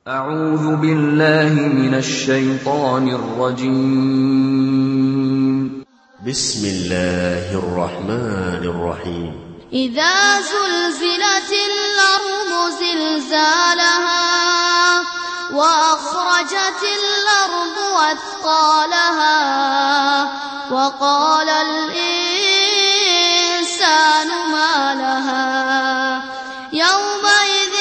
أعوذ بالله من الشيطان الرجيم بسم الله الرحمن الرحيم إذا زلزلت الأرض زلزالها وأخرجت الأرض أثقالها وقال الإنسان ما لها يومئذ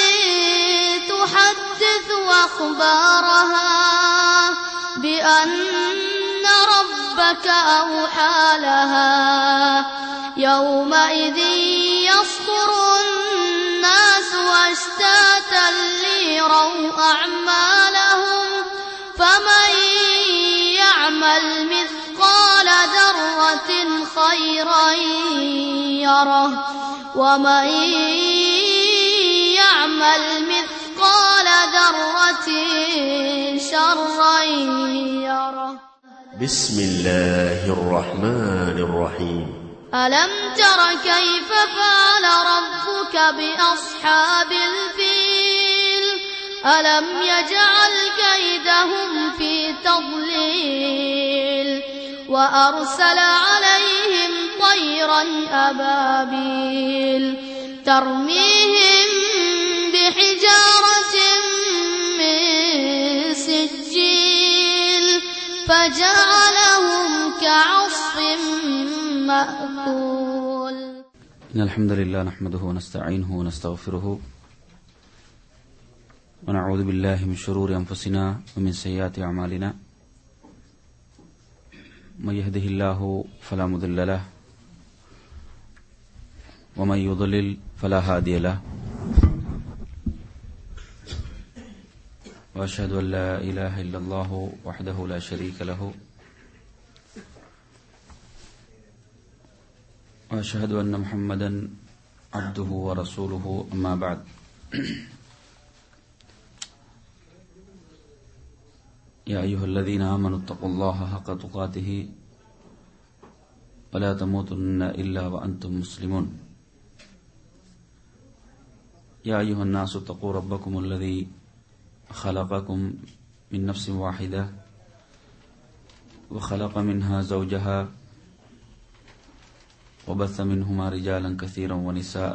تحدث أخبارها بأن ربك أوحى لها يومئذ يصدر الناس أشتاتا ليروا أعمالهم فمن يعمل مثقال ذرة خيرا يره ومن يعمل مثقال ذرة شرا يره بسم الله الرحمن الرحيم ألم تر كيف فعل ربك بأصحاب الفيل ألم يجعل كيدهم في تضليل وأرسل عليهم طيرا أبابيل ترميهم بحجارة من سجيل فجعلهم كعصف مأكول إن الحمد لله نحمده ونستعينه ونستغفره ونعوذ بالله من شرور أنفسنا ومن سيئات أعمالنا من يهده الله فلا مضل له ومن يضلل فلا هادي له وأشهد أن لا إله إلا الله وحده لا شريك له وأشهد أن محمدا عبده ورسوله أما بعد يا أيها الذين آمنوا اتقوا الله حق تقاته ولا تموتن إلا وأنتم مسلمون يا أيها الناس اتقوا ربكم الذي خلقكم من نفس واحدة وخلق منها زوجها وبث منهما رجالا كثيرا ونساء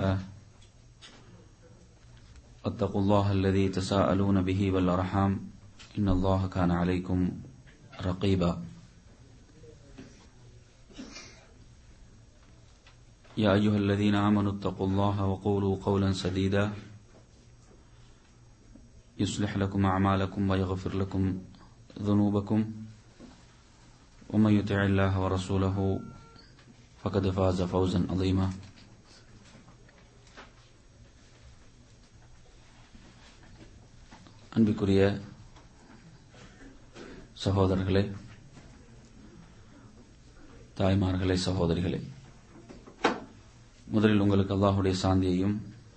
واتقوا الله الذي تساءلون به والأرحام إن الله كان عليكم رقيبا يا أيها الذين آمنوا اتقوا الله وقولوا قولا سديدا يصلح لكم أعمالكم ويغفر لكم ذنوبكم ومن يطع الله ورسوله فقد فاز فوزا عظيما அன்பிற்குரிய சகோதரர்களே தாய்மார்களே சகோதரிகளே முதலில் உங்களுக்கு அல்லாஹுடைய சாந்தியையும்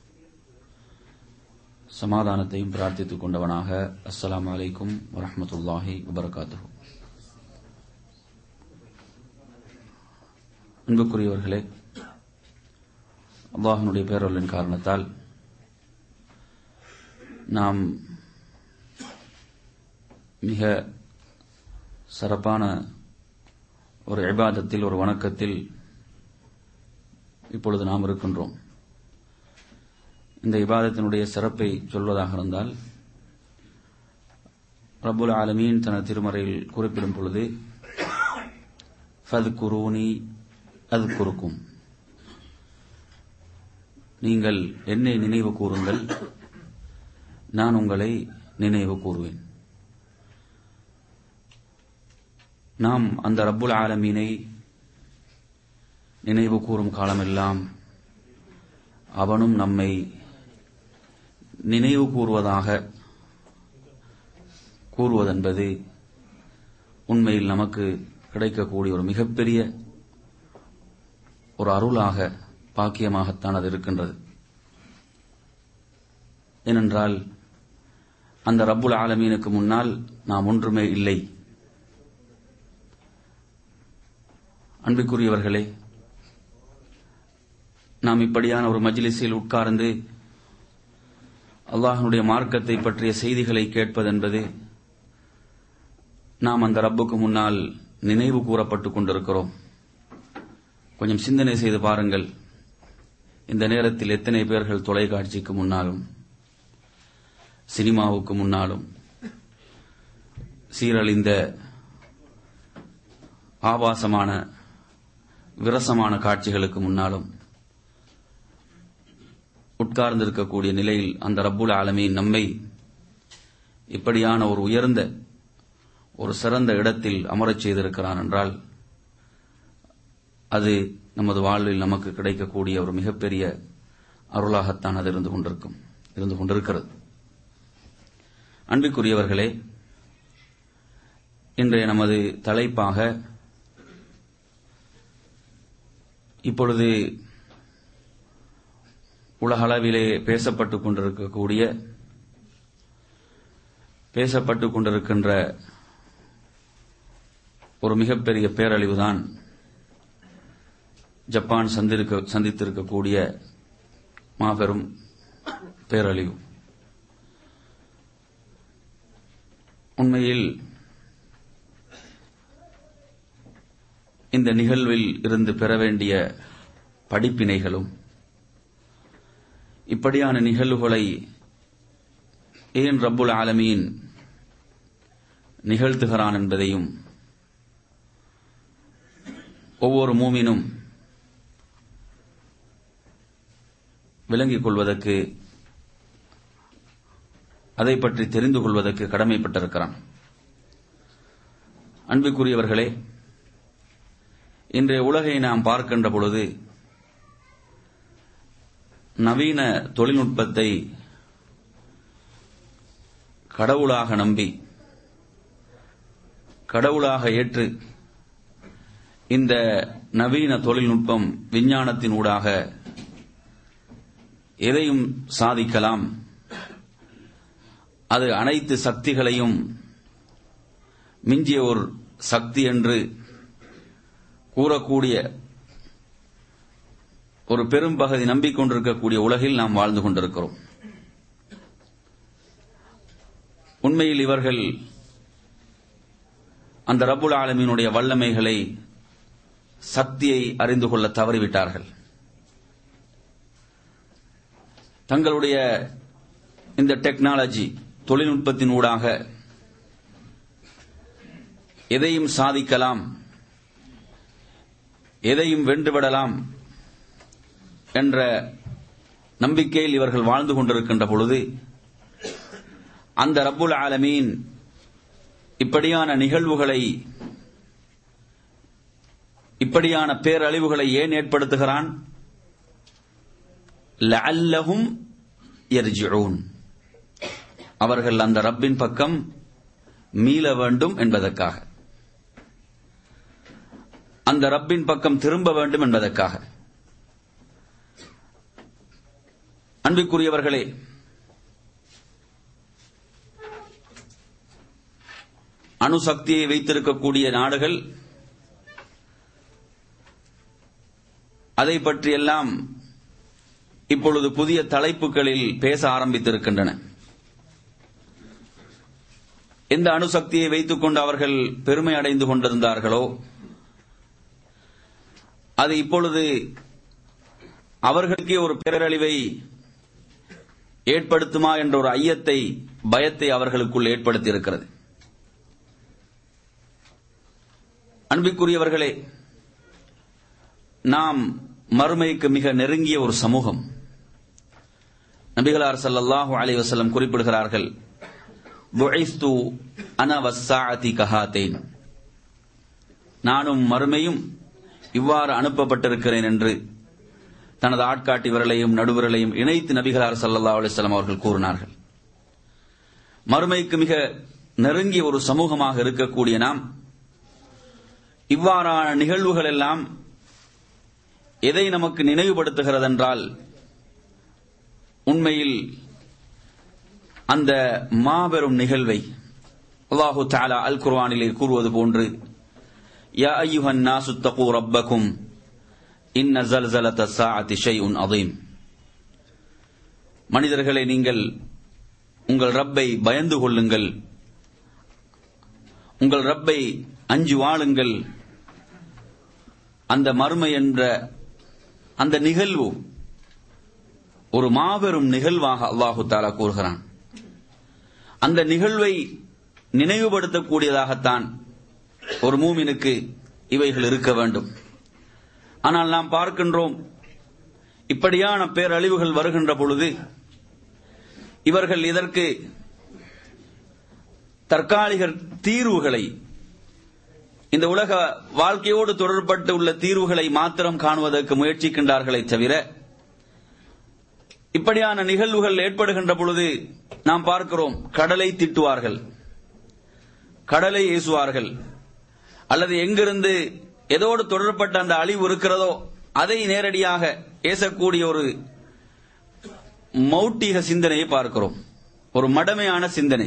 சமாதானத்தையும் பிரார்த்தித்துக் கொண்டவனாக அஸ்ஸலாமு அலைக்கும் வரஹ்மத்துல்லாஹி வபரகாத்துஹு அன்புக்குரியவர்களே அல்லாஹனுடைய பேரொலின் காரணத்தால் நாம் மிக சிறப்பான ஒரு இபாதத்தில் ஒரு வணக்கத்தில் இப்பொழுது நாம் இருக்கின்றோம் இந்த இபாதத்தினுடைய சிறப்பை சொல்வதாக இருந்தால் ரபுல் ஆலமீன் தனது திருமறையில் குறிப்பிடும் பொழுது ஃபத் குரூனி அது குறுக்கும் நீங்கள் என்னை நினைவு கூறுங்கள் நான் உங்களை நினைவு கூறுவேன் நாம் அந்த ரப்புல் ஆலமீனை நினைவு கூறும் காலமெல்லாம் அவனும் நம்மை நினைவு கூறுவதாக கூறுவதென்பது உண்மையில் நமக்கு கிடைக்கக்கூடிய ஒரு மிகப்பெரிய ஒரு அருளாக பாக்கியமாகத்தான் அது இருக்கின்றது ஏனென்றால் அந்த ரப்புல் ஆலமீனுக்கு முன்னால் நாம் ஒன்றுமே இல்லை அன்பிற்குரியவர்களே நாம் இப்படியான ஒரு மஜ்லிஸில் உட்கார்ந்து அல்லாஹனுடைய மார்க்கத்தை பற்றிய செய்திகளை கேட்பதென்பது நாம் அந்த ரப்புக்கு முன்னால் நினைவு கூறப்பட்டுக் கொண்டிருக்கிறோம் கொஞ்சம் சிந்தனை செய்து பாருங்கள் இந்த நேரத்தில் எத்தனை பேர்கள் தொலைக்காட்சிக்கு முன்னாலும் சினிமாவுக்கு முன்னாலும் சீரழிந்த ஆபாசமான விரசமான காட்சிகளுக்கு முன்னாலும் உட்கார்ந்திருக்கக்கூடிய நிலையில் அந்த ரப்புல் ஆலமீன் நம்மை இப்படியான ஒரு உயர்ந்த ஒரு சிறந்த இடத்தில் அமரச் செய்திருக்கிறான் என்றால் அது நமது வாழ்வில் நமக்கு கிடைக்கக்கூடிய ஒரு மிகப்பெரிய அருளாகத்தான் அது இருந்து கொண்டிருக்கும் இருந்து கொண்டிருக்கிறது அன்பிற்குரியவர்களே இன்றைய நமது தலைப்பாக இப்பொழுது உலகளவிலே பேசப்பட்டுக் கொண்டிருக்கக்கூடிய பேசப்பட்டுக் கொண்டிருக்கின்ற ஒரு மிகப்பெரிய பேரழிவுதான் ஜப்பான் சந்திருக்க சந்தித்திருக்கக்கூடிய மாபெரும் பேரழிவு உண்மையில் இந்த நிகழ்வில் இருந்து பெற வேண்டிய படிப்பினைகளும் இப்படியான நிகழ்வுகளை ஏன் ரப்புல் ஆலமீன் நிகழ்த்துகிறான் என்பதையும் ஒவ்வொரு மூமினும் விளங்கிக் கொள்வதற்கு அதை பற்றி தெரிந்து கொள்வதற்கு கடமைப்பட்டிருக்கிறான் அன்புக்குரியவர்களே இன்றைய உலகை நாம் பார்க்கின்ற பொழுது நவீன தொழில்நுட்பத்தை கடவுளாக நம்பி கடவுளாக ஏற்று இந்த நவீன தொழில்நுட்பம் விஞ்ஞானத்தின் ஊடாக எதையும் சாதிக்கலாம் அது அனைத்து சக்திகளையும் மிஞ்சிய ஒரு சக்தி என்று கூறக்கூடிய ஒரு பெரும்பகுதி நம்பிக்கொண்டிருக்கக்கூடிய உலகில் நாம் வாழ்ந்து கொண்டிருக்கிறோம் உண்மையில் இவர்கள் அந்த ரபுல் ஆலமீனுடைய வல்லமைகளை சக்தியை அறிந்து கொள்ள தவறிவிட்டார்கள் தங்களுடைய இந்த டெக்னாலஜி தொழில்நுட்பத்தின் ஊடாக எதையும் சாதிக்கலாம் எதையும் வென்றுவிடலாம் என்ற நம்பிக்கையில் இவர்கள் வாழ்ந்து கொண்டிருக்கின்ற பொழுது அந்த ரப்புல் ஆலமீன் இப்படியான நிகழ்வுகளை இப்படியான பேரழிவுகளை ஏன் ஏற்படுத்துகிறான் லஅல்லஹும் யர்ஜிஊன் அவர்கள் அந்த ரப்பின் பக்கம் மீள வேண்டும் என்பதற்காக அந்த ரப்பின் பக்கம் திரும்ப வேண்டும் என்பதற்காக அன்பிற்குரியவர்களே அணுசக்தியை வைத்திருக்கக்கூடிய நாடுகள் அதை பற்றியெல்லாம் இப்பொழுது புதிய தலைப்புகளில் பேச ஆரம்பித்திருக்கின்றன எந்த அணுசக்தியை வைத்துக் கொண்டு அவர்கள் பெருமை அடைந்து கொண்டிருந்தார்களோ அது இப்பொழுது அவர்களுக்கே ஒரு பேரழிவை ஏற்படுத்துமா என்ற ஒரு ஐயத்தை பயத்தை அவர்களுக்குள் ஏற்படுத்தியிருக்கிறது அன்பிற்குரியவர்களே நாம் மறுமைக்கு மிக நெருங்கிய ஒரு சமூகம் நபிகளார் ஸல்லல்லாஹு அலைஹி வஸல்லம் குறிப்பிடுகிறார்கள் புஇஸ்து அன வஸ்ஸாஅதி கஹாத்தைன் நானும் மறுமையும் இவ்வாறு அனுப்பப்பட்டிருக்கிறேன் என்று தனது ஆட்காட்டி விரலையும் நடுவிரலையும் இணைத்து நபிகளார் ஸல்லல்லாஹு அலைஹி வஸல்லம் அவர்கள் கூறினார்கள் மறுமைக்கு மிக நெருங்கிய ஒரு சமூகமாக இருக்கக்கூடிய நாம் இவ்வாறான நிகழ்வுகள் எல்லாம் எதை நமக்கு நினைவுபடுத்துகிறதென்றால் உண்மையில் அந்த மாபெரும் நிகழ்வை அல்லாஹு தாலா அல் குர்வானிலே கூறுவது போன்று யா ஐயுஹன் நாசு தகு ரப்பக்கும் இன்ன ஜல்சலத சாஅத்தி ஷைஉன் அதீம் மனிதர்களை நீங்கள் உங்கள் ரப்பை பயந்து கொள்ளுங்கள் உங்கள் ரப்பை அஞ்சு வாழுங்கள் அந்த மறுமை என்ற அந்த நிகழ்வு ஒரு மாபெரும் நிகழ்வாக அல்லாஹு தாலா கூறுகிறான் அந்த நிகழ்வை நினைவுபடுத்தக்கூடியதாகத்தான் ஒரு மூமினுக்கு இவைகள் இருக்க வேண்டும் ஆனால் நாம் பார்க்கின்றோம் இப்படியான பேரழிவுகள் வருகின்ற பொழுது இவர்கள் இதற்கு தற்காலிக தீர்வுகளை இந்த உலக வாழ்க்கையோடு தொடர்பட்டு உள்ள தீர்வுகளை மாத்திரம் காணுவதற்கு முயற்சிக்கின்றார்களே தவிர இப்படியான நிகழ்வுகள் ஏற்படுகின்ற பொழுது நாம் பார்க்கிறோம் கடலை திட்டுவார்கள் கடலை ஏசுவார்கள் அல்லது எங்கிருந்து எதோடு தொடர்பட்ட அந்த அழிவு இருக்கிறதோ அதை நேரடியாக ஏசக்கூடிய ஒரு மௌட்டிக சிந்தனையை பார்க்கிறோம் ஒரு மடமையான சிந்தனை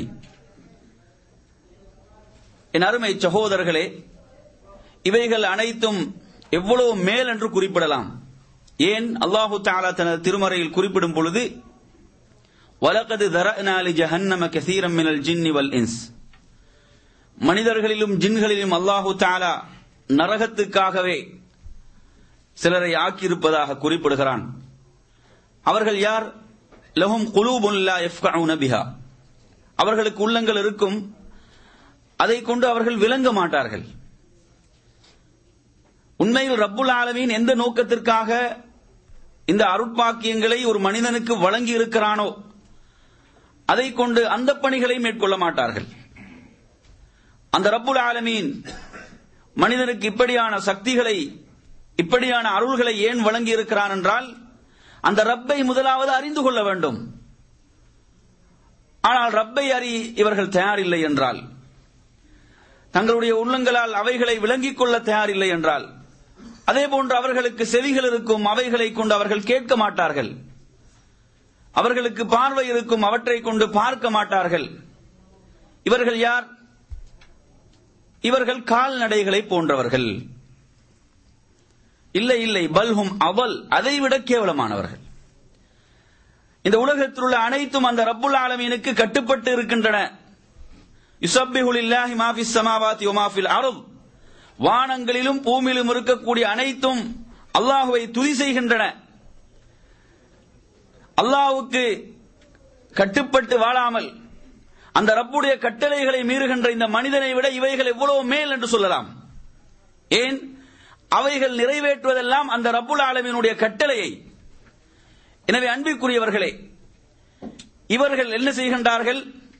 என் அருமை சகோதரர்களே இவைகள் அனைத்தும் எவ்வளவு மேல் என்று குறிப்பிடலாம் ஏன் அல்லாஹு தாலா தனது திருமறையில் குறிப்பிடும் பொழுது வலகது தரநாலி ஜஹன்னம கசீரம் மினல் ஜின்னி வல் இன்ஸ் மனிதர்களிலும் ஜின்களிலும் அல்லாஹு தாலா நரகத்துக்காகவே சிலரை ஆக்கியிருப்பதாக குறிப்பிடுகிறான் அவர்கள் யார் லஹும் குலூபுல்லா எஃப்கவுன பிஹா அவர்களுக்கு உள்ளங்கள் இருக்கும் அதை கொண்டு அவர்கள் விளங்க மாட்டார்கள் உண்மையில் ரப்புல் ஆலமீன் எந்த நோக்கத்திற்காக இந்த அருட்பாக்கியங்களை ஒரு மனிதனுக்கு வழங்கி இருக்கிறானோ அதை கொண்டு அந்த பணிகளை மேற்கொள்ள மாட்டார்கள் அந்த ரப்புல் ஆலமீன் மனிதனுக்கு இப்படியான சக்திகளை இப்படியான அருள்களை ஏன் வழங்கி இருக்கிறான் என்றால் அந்த ரப்பை முதலாவது அறிந்து கொள்ள வேண்டும் ஆனால் ரப்பை அறி இவர்கள் தயாரில்லை என்றால் தங்களுடைய உள்ளங்களால் அவைகளை விளங்கிக் கொள்ள தயாரில்லை என்றால் அதே போன்று அவர்களுக்கு செவிகள் இருக்கும் அவைகளை கொண்டு அவர்கள் கேட்க மாட்டார்கள் அவர்களுக்கு பார்வை இருக்கும் அவற்றை கொண்டு பார்க்க மாட்டார்கள் இவர்கள் யார் இவர்கள் கால்நடைகளை போன்றவர்கள் இல்லை இல்லை பல்ஹும் அவல் அதைவிட கேவலமானவர்கள் இந்த உலகத்தில் உள்ள அனைத்தும் அந்த ரப்புல் ஆலமீனுக்கு கட்டுப்பட்டு இருக்கின்றன யுசப்பிஹுலில்லாஹி மாஃபிஸ் சமாவாத்தி ஒமாஃபில் அருள் வானங்களிலும் பூமியிலும் இருக்கக்கூடிய அனைத்தும் அல்லாஹுவை துதி செய்கின்றன அல்லாஹுக்கு கட்டுப்பட்டு வாழாமல் அந்த ரப்புடைய கட்டளைகளை மீறுகின்ற இந்த மனிதனை விட இவைகள் எவ்வளவு மேல் என்று சொல்லலாம் ஏன் அவைகள் நிறைவேற்றுவதெல்லாம் அந்த ரப்புல் ஆலமீனுடைய கட்டளையை எனவே அன்பிற்குரியவர்களே இவர்கள் என்ன செய்கின்றார்கள்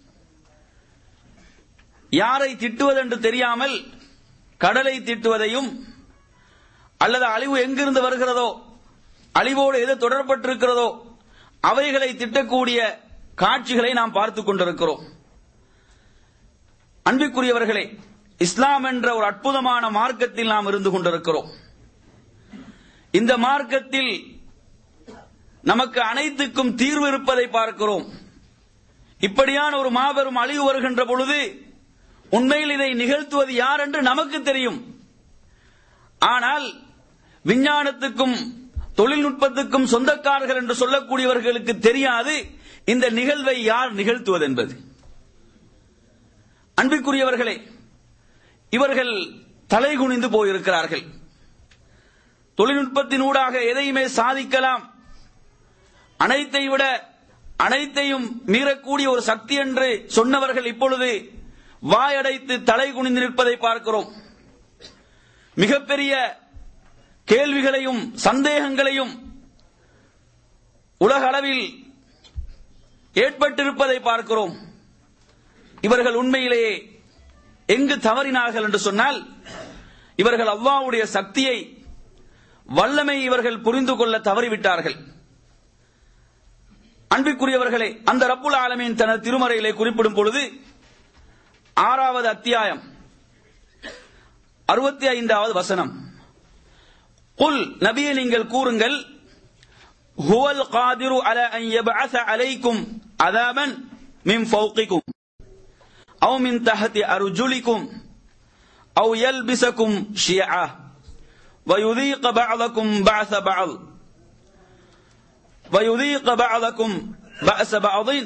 யாரை திட்டுவதென்று தெரியாமல் கடலை திட்டுவதையும் அல்லது அழிவு எங்கிருந்து வருகிறதோ அழிவோடு எது தொடர்பட்டிருக்கிறதோ அவைகளை திட்டக்கூடிய காட்சிகளை நாம் பார்த்துக் கொண்டிருக்கிறோம் அன்பிற்குரியவர்களே இஸ்லாம் என்ற ஒரு அற்புதமான மார்க்கத்தில் நாம் இருந்து கொண்டிருக்கிறோம் இந்த மார்க்கத்தில் நமக்கு அனைத்துக்கும் தீர்வு இருப்பதை பார்க்கிறோம் இப்படியான ஒரு மாபெரும் அழிவு வருகின்ற பொழுது உண்மையில் இதை நிகழ்த்துவது யார் என்று நமக்கு தெரியும் ஆனால் விஞ்ஞானத்துக்கும் தொழில்நுட்பத்துக்கும் சொந்தக்காரர்கள் என்று சொல்லக்கூடியவர்களுக்கு தெரியாது இந்த நிகழ்வை யார் நிகழ்த்துவது என்பது அன்பிற்குரியவர்களே இவர்கள் தலைகுனிந்து போயிருக்கிறார்கள் தொழில்நுட்பத்தின் ஊடாக எதையுமே சாதிக்கலாம் அனைத்தை விட அனைத்தையும் மீறக்கூடிய ஒரு சக்தி என்று சொன்னவர்கள் இப்பொழுது வாயடைத்து தலை குனிந்து நிற்பதை பார்க்கிறோம் மிகப்பெரிய கேள்விகளையும் சந்தேகங்களையும் உலக அளவில் ஏற்பட்டிருப்பதை பார்க்கிறோம் இவர்கள் உண்மையிலேயே எங்கு தவறினார்கள் என்று சொன்னால் இவர்கள் அல்லாவுடைய சக்தியை வல்லமை இவர்கள் புரிந்து கொள்ள தவறிவிட்டார்கள் அன்பிற்குரியவர்களே அந்த ரப்புல் ஆலமீன் தனது திருமறையிலே குறிப்பிடும் பொழுது ஆறாவது அத்தியாயம் அறுபத்தி ஐந்தாவது வசனம் குல் நபியை நீங்கள் கூறுங்கள் ஹுவல் காதிரு அல அன் யபஅஸ அலைக்கும் அதாபன் மின் ஃபௌகிக்கும் أو من تحت أرجلكم أو يلبسكم شيعا ويذيق بعضكم بعث بعض ويذيق بعضكم بأس بعض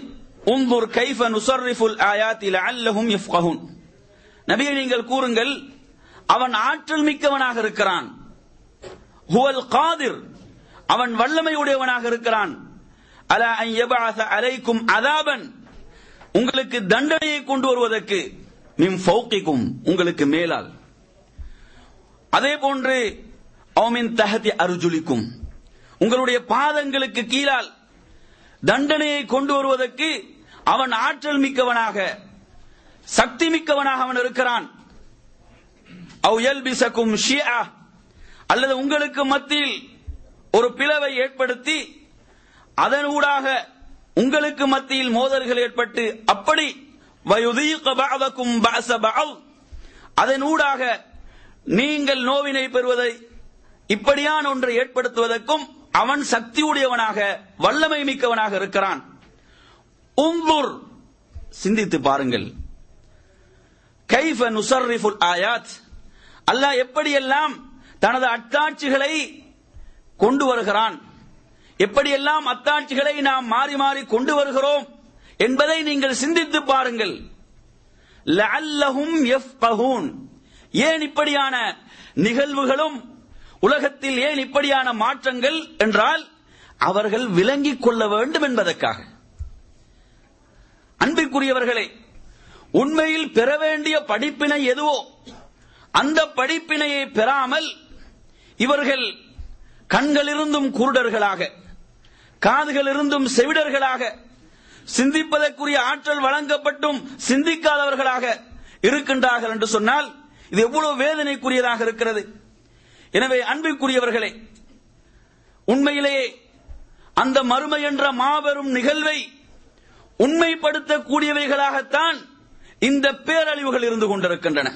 உந்துர் கைஃப நுசர்ரிஃபுல் ஆயாத்தி லஅல்லஹும் யஃப்கஹூன் நபியை நீங்கள் கூறுங்கள் அவன் ஆற்றல் மிக்கவனாக இருக்கிறான் ஹுவல் காதிர் அவன் வல்லமை உடையவனாக இருக்கிறான் அலா அன் யபஅஸ அலைக்கும் அதாபன் உங்களுக்கு தண்டனையை கொண்டு வருவதற்கு மிம் ஃபௌகிக்கும் உங்களுக்கு மேலால் அதே போன்று அவமின் தஹதி அருஜுலிக்கும் உங்களுடைய பாதங்களுக்கு கீழால் தண்டனையை கொண்டு வருவதற்கு அவன் ஆற்றல் மிக்கவனாக சக்தி மிக்கவனாக அவன் இருக்கிறான் அவ் யல்பிசக்கும் ஷியா அல்லது உங்களுக்கு மத்தியில் ஒரு பிளவை ஏற்படுத்தி அதனூடாக உங்களுக்கு மத்தியில் மோதல்கள் ஏற்பட்டு அப்படி வயுதீக பஅதக்கும் பஅஸ பஅத் அதனூடாக நீங்கள் நோவினை பெறுவதை இப்படியான ஒன்றை ஏற்படுத்துவதற்கும் அவன் சக்தியுடையவனாக வல்லமை மிக்கவனாக இருக்கிறான் உங்குர் சிந்தித்து பாருங்கள் கைஃப நுசர்ரிஃபுல் ஆயாத் அல்லாஹ் எப்படியெல்லாம் தனது அத்தாட்சிகளை கொண்டு வருகிறான் எப்படியெல்லாம் அத்தாட்சிகளை நாம் மாறி மாறி கொண்டு வருகிறோம் என்பதை நீங்கள் சிந்தித்து பாருங்கள் லஅல்லஹும் யஃப்கஹூன் ஏன் இப்படியான நிகழ்வுகளும் உலகத்தில் ஏன் இப்படியான மாற்றங்கள் என்றால் அவர்கள் விளங்கிக் கொள்ள வேண்டும் என்பதற்காக அன்பிற்குரியவர்களே உண்மையில் பெற வேண்டிய படிப்பினை எதுவோ அந்த படிப்பினையை பெறாமல் இவர்கள் கண்களிருந்தும் குருடர்களாக காதுகளிருந்தும் செவிடர்களாக சிந்திப்பதற்குரிய ஆற்றல் வழங்கப்பட்டும் சிந்திக்காதவர்களாக இருக்கின்றார்கள் என்று சொன்னால் இது எவ்வளவு வேதனைக்குரியதாக இருக்கிறது எனவே அன்பிற்குரியவர்களே உண்மையிலேயே அந்த மறுமை என்ற மாபெரும் நிகழ்வை உண்மைப்படுத்தக்கூடியவைகளாகத்தான் இந்த பேரழிவுகள் இருந்து கொண்டிருக்கின்றன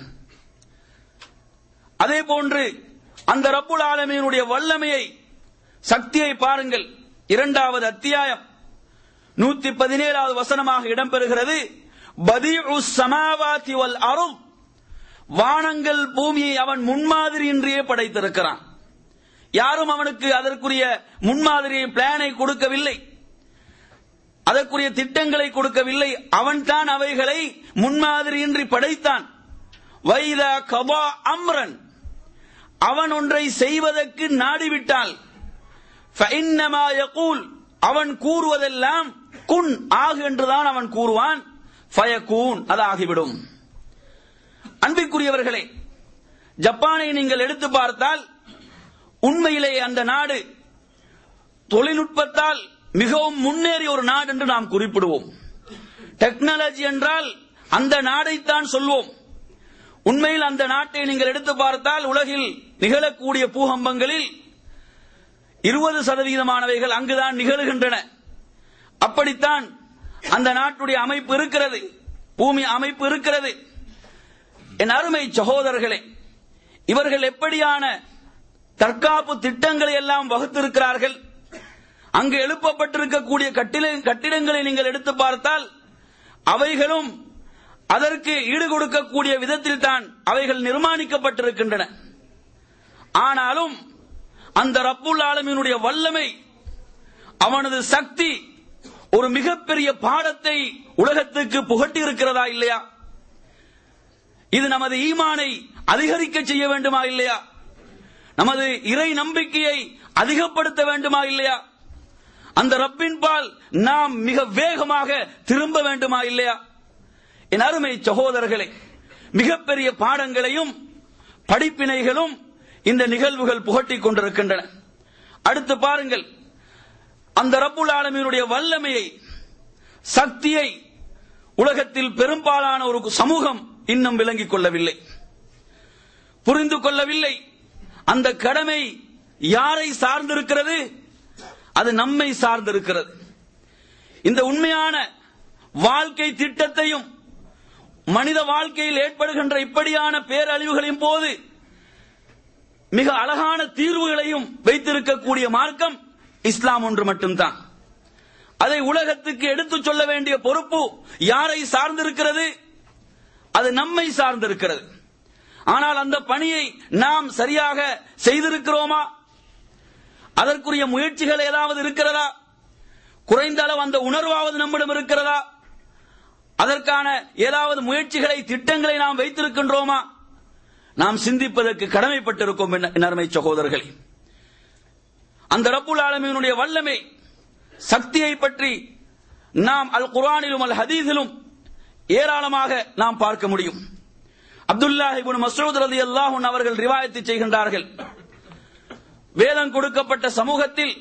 அதே போன்று அந்த ரப்புல் ஆலமீனுடைய வல்லமையை சக்தியை பாருங்கள் இரண்டாவது அத்தியாயம் நூத்தி பதினேழாவது வசனமாக இடம்பெறுகிறது பதிஉ சமாவாதி வல் அருள் வானங்கள் பூமியை அவன் முன்மாதிரியின்றியே படைத்திருக்கிறான் யாரும் அவனுக்கு அதற்குரிய முன்மாதிரியை பிளானை கொடுக்கவில்லை அதற்குரிய திட்டங்களை கொடுக்கவில்லை அவன்தான் அவைகளை முன்மாதிரியின்றி படைத்தான் வைதா கபா அம்ரன் அவன் ஒன்றை செய்வதற்கு நாடிவிட்டால் ஃபஇன்னமா யகூல் அவன் கூறுவதெல்லாம் குன் ஆகு என்றுதான் அவன் கூறுவான் ஃபயகூன் அது ஆகிவிடும் அன்பிற்குரியவர்களே ஜப்பானை நீங்கள் எடுத்து பார்த்தால் உண்மையிலே அந்த நாடு தொழில்நுட்பத்தால் மிகவும் முன்னேறிய ஒரு நாடு என்று நாம் குறிப்பிடுவோம் டெக்னாலஜி என்றால் அந்த நாடைத்தான் சொல்வோம் உண்மையில் அந்த நாட்டை நீங்கள் எடுத்து பார்த்தால் உலகில் நிகழக்கூடிய பூகம்பங்களில் இருபது சதவீதமானவைகள் அங்குதான் நிகழுகின்றன அப்படித்தான் அந்த நாட்டுடைய அமைப்பு இருக்கிறது பூமி அமைப்பு இருக்கிறது என் அருமை சகோதரர்களே இவர்கள் எப்படியான தற்காப்பு திட்டங்களை எல்லாம் வகுத்திருக்கிறார்கள் அங்கு எழுப்பப்பட்டிருக்கக்கூடிய கட்டிட கட்டிடங்களை நீங்கள் எடுத்து பார்த்தால் அவைகளும் அதற்கு ஈடு கொடுக்கக்கூடிய விதத்தில் தான் அவைகள் நிர்மாணிக்கப்பட்டிருக்கின்றன ஆனாலும் அந்த ரப்புல் ஆலமீனுடைய வல்லமை அவனது சக்தி ஒரு மிகப்பெரிய பாடத்தை உலகத்துக்கு புகட்டி இருக்கிறதா இல்லையா இது நமது ஈமானை அதிகரிக்க செய்ய வேண்டுமா இல்லையா நமது இறை நம்பிக்கையை அதிகப்படுத்த வேண்டுமா இல்லையா அந்த ரப்பின் பால் நாம் மிக வேகமாக திரும்ப வேண்டுமா இல்லையா என் அருமை சகோதரர்களே மிகப்பெரிய பாடங்களையும் படிப்பினைகளும் இந்த நிகழ்வுகள் புகட்டிக் கொண்டிருக்கின்றன அடுத்து பாருங்கள் அந்த ரப்புல் ஆலமீனுடைய வல்லமையை சக்தியை உலகத்தில் பெரும்பாலான ஒரு சமூகம் இன்னும் விளங்கிக் கொள்ளவில்லை புரிந்து கொள்ளவில்லை அந்த கடமை யாரை சார்ந்திருக்கிறது அது நம்மை சார்ந்திருக்கிறது இந்த உண்மையான வாழ்க்கை திட்டத்தையும் மனித வாழ்க்கையில் ஏற்படுகின்ற இப்படியான பேரழிவுகளின் போது மிக அழகான தீர்வுகளையும் வைத்திருக்கக்கூடிய மார்க்கம் இஸ்லாம் ஒன்று மட்டும்தான் அதை உலகத்துக்கு எடுத்துச் சொல்ல வேண்டிய பொறுப்பு யாரை சார்ந்திருக்கிறது அது நம்மை சார்ந்திருக்கிறது ஆனால் அந்த பணியை நாம் சரியாக செய்திருக்கிறோமா அதற்குரிய முயற்சிகள் ஏதாவது இருக்கிறதா குறைந்த அளவு அந்த உணர்வாவது நம்மிடம் இருக்கிறதா அதற்கான ஏதாவது முயற்சிகளை திட்டங்களை நாம் வைத்திருக்கின்றோமா நாம் சிந்திப்பதற்கு கடமைப்பட்டிருக்கோம் என் அருமை சகோதரர்களே அந்த ரப்புல் ஆலமீனுடைய வல்லமை சக்தியை பற்றி நாம் அல் குர்ஆனிலும் அல் ஹதீஸிலும் ஏராளமாக நாம் பார்க்க முடியும் அப்துல்லாஹ் இப்னு மஸ்ஊத் ரலியல்லாஹு அன்ஹு அவர்கள் ரிவாயத்து செய்கின்றார்கள் வேதம் கொடுக்கப்பட்ட சமூகத்தில்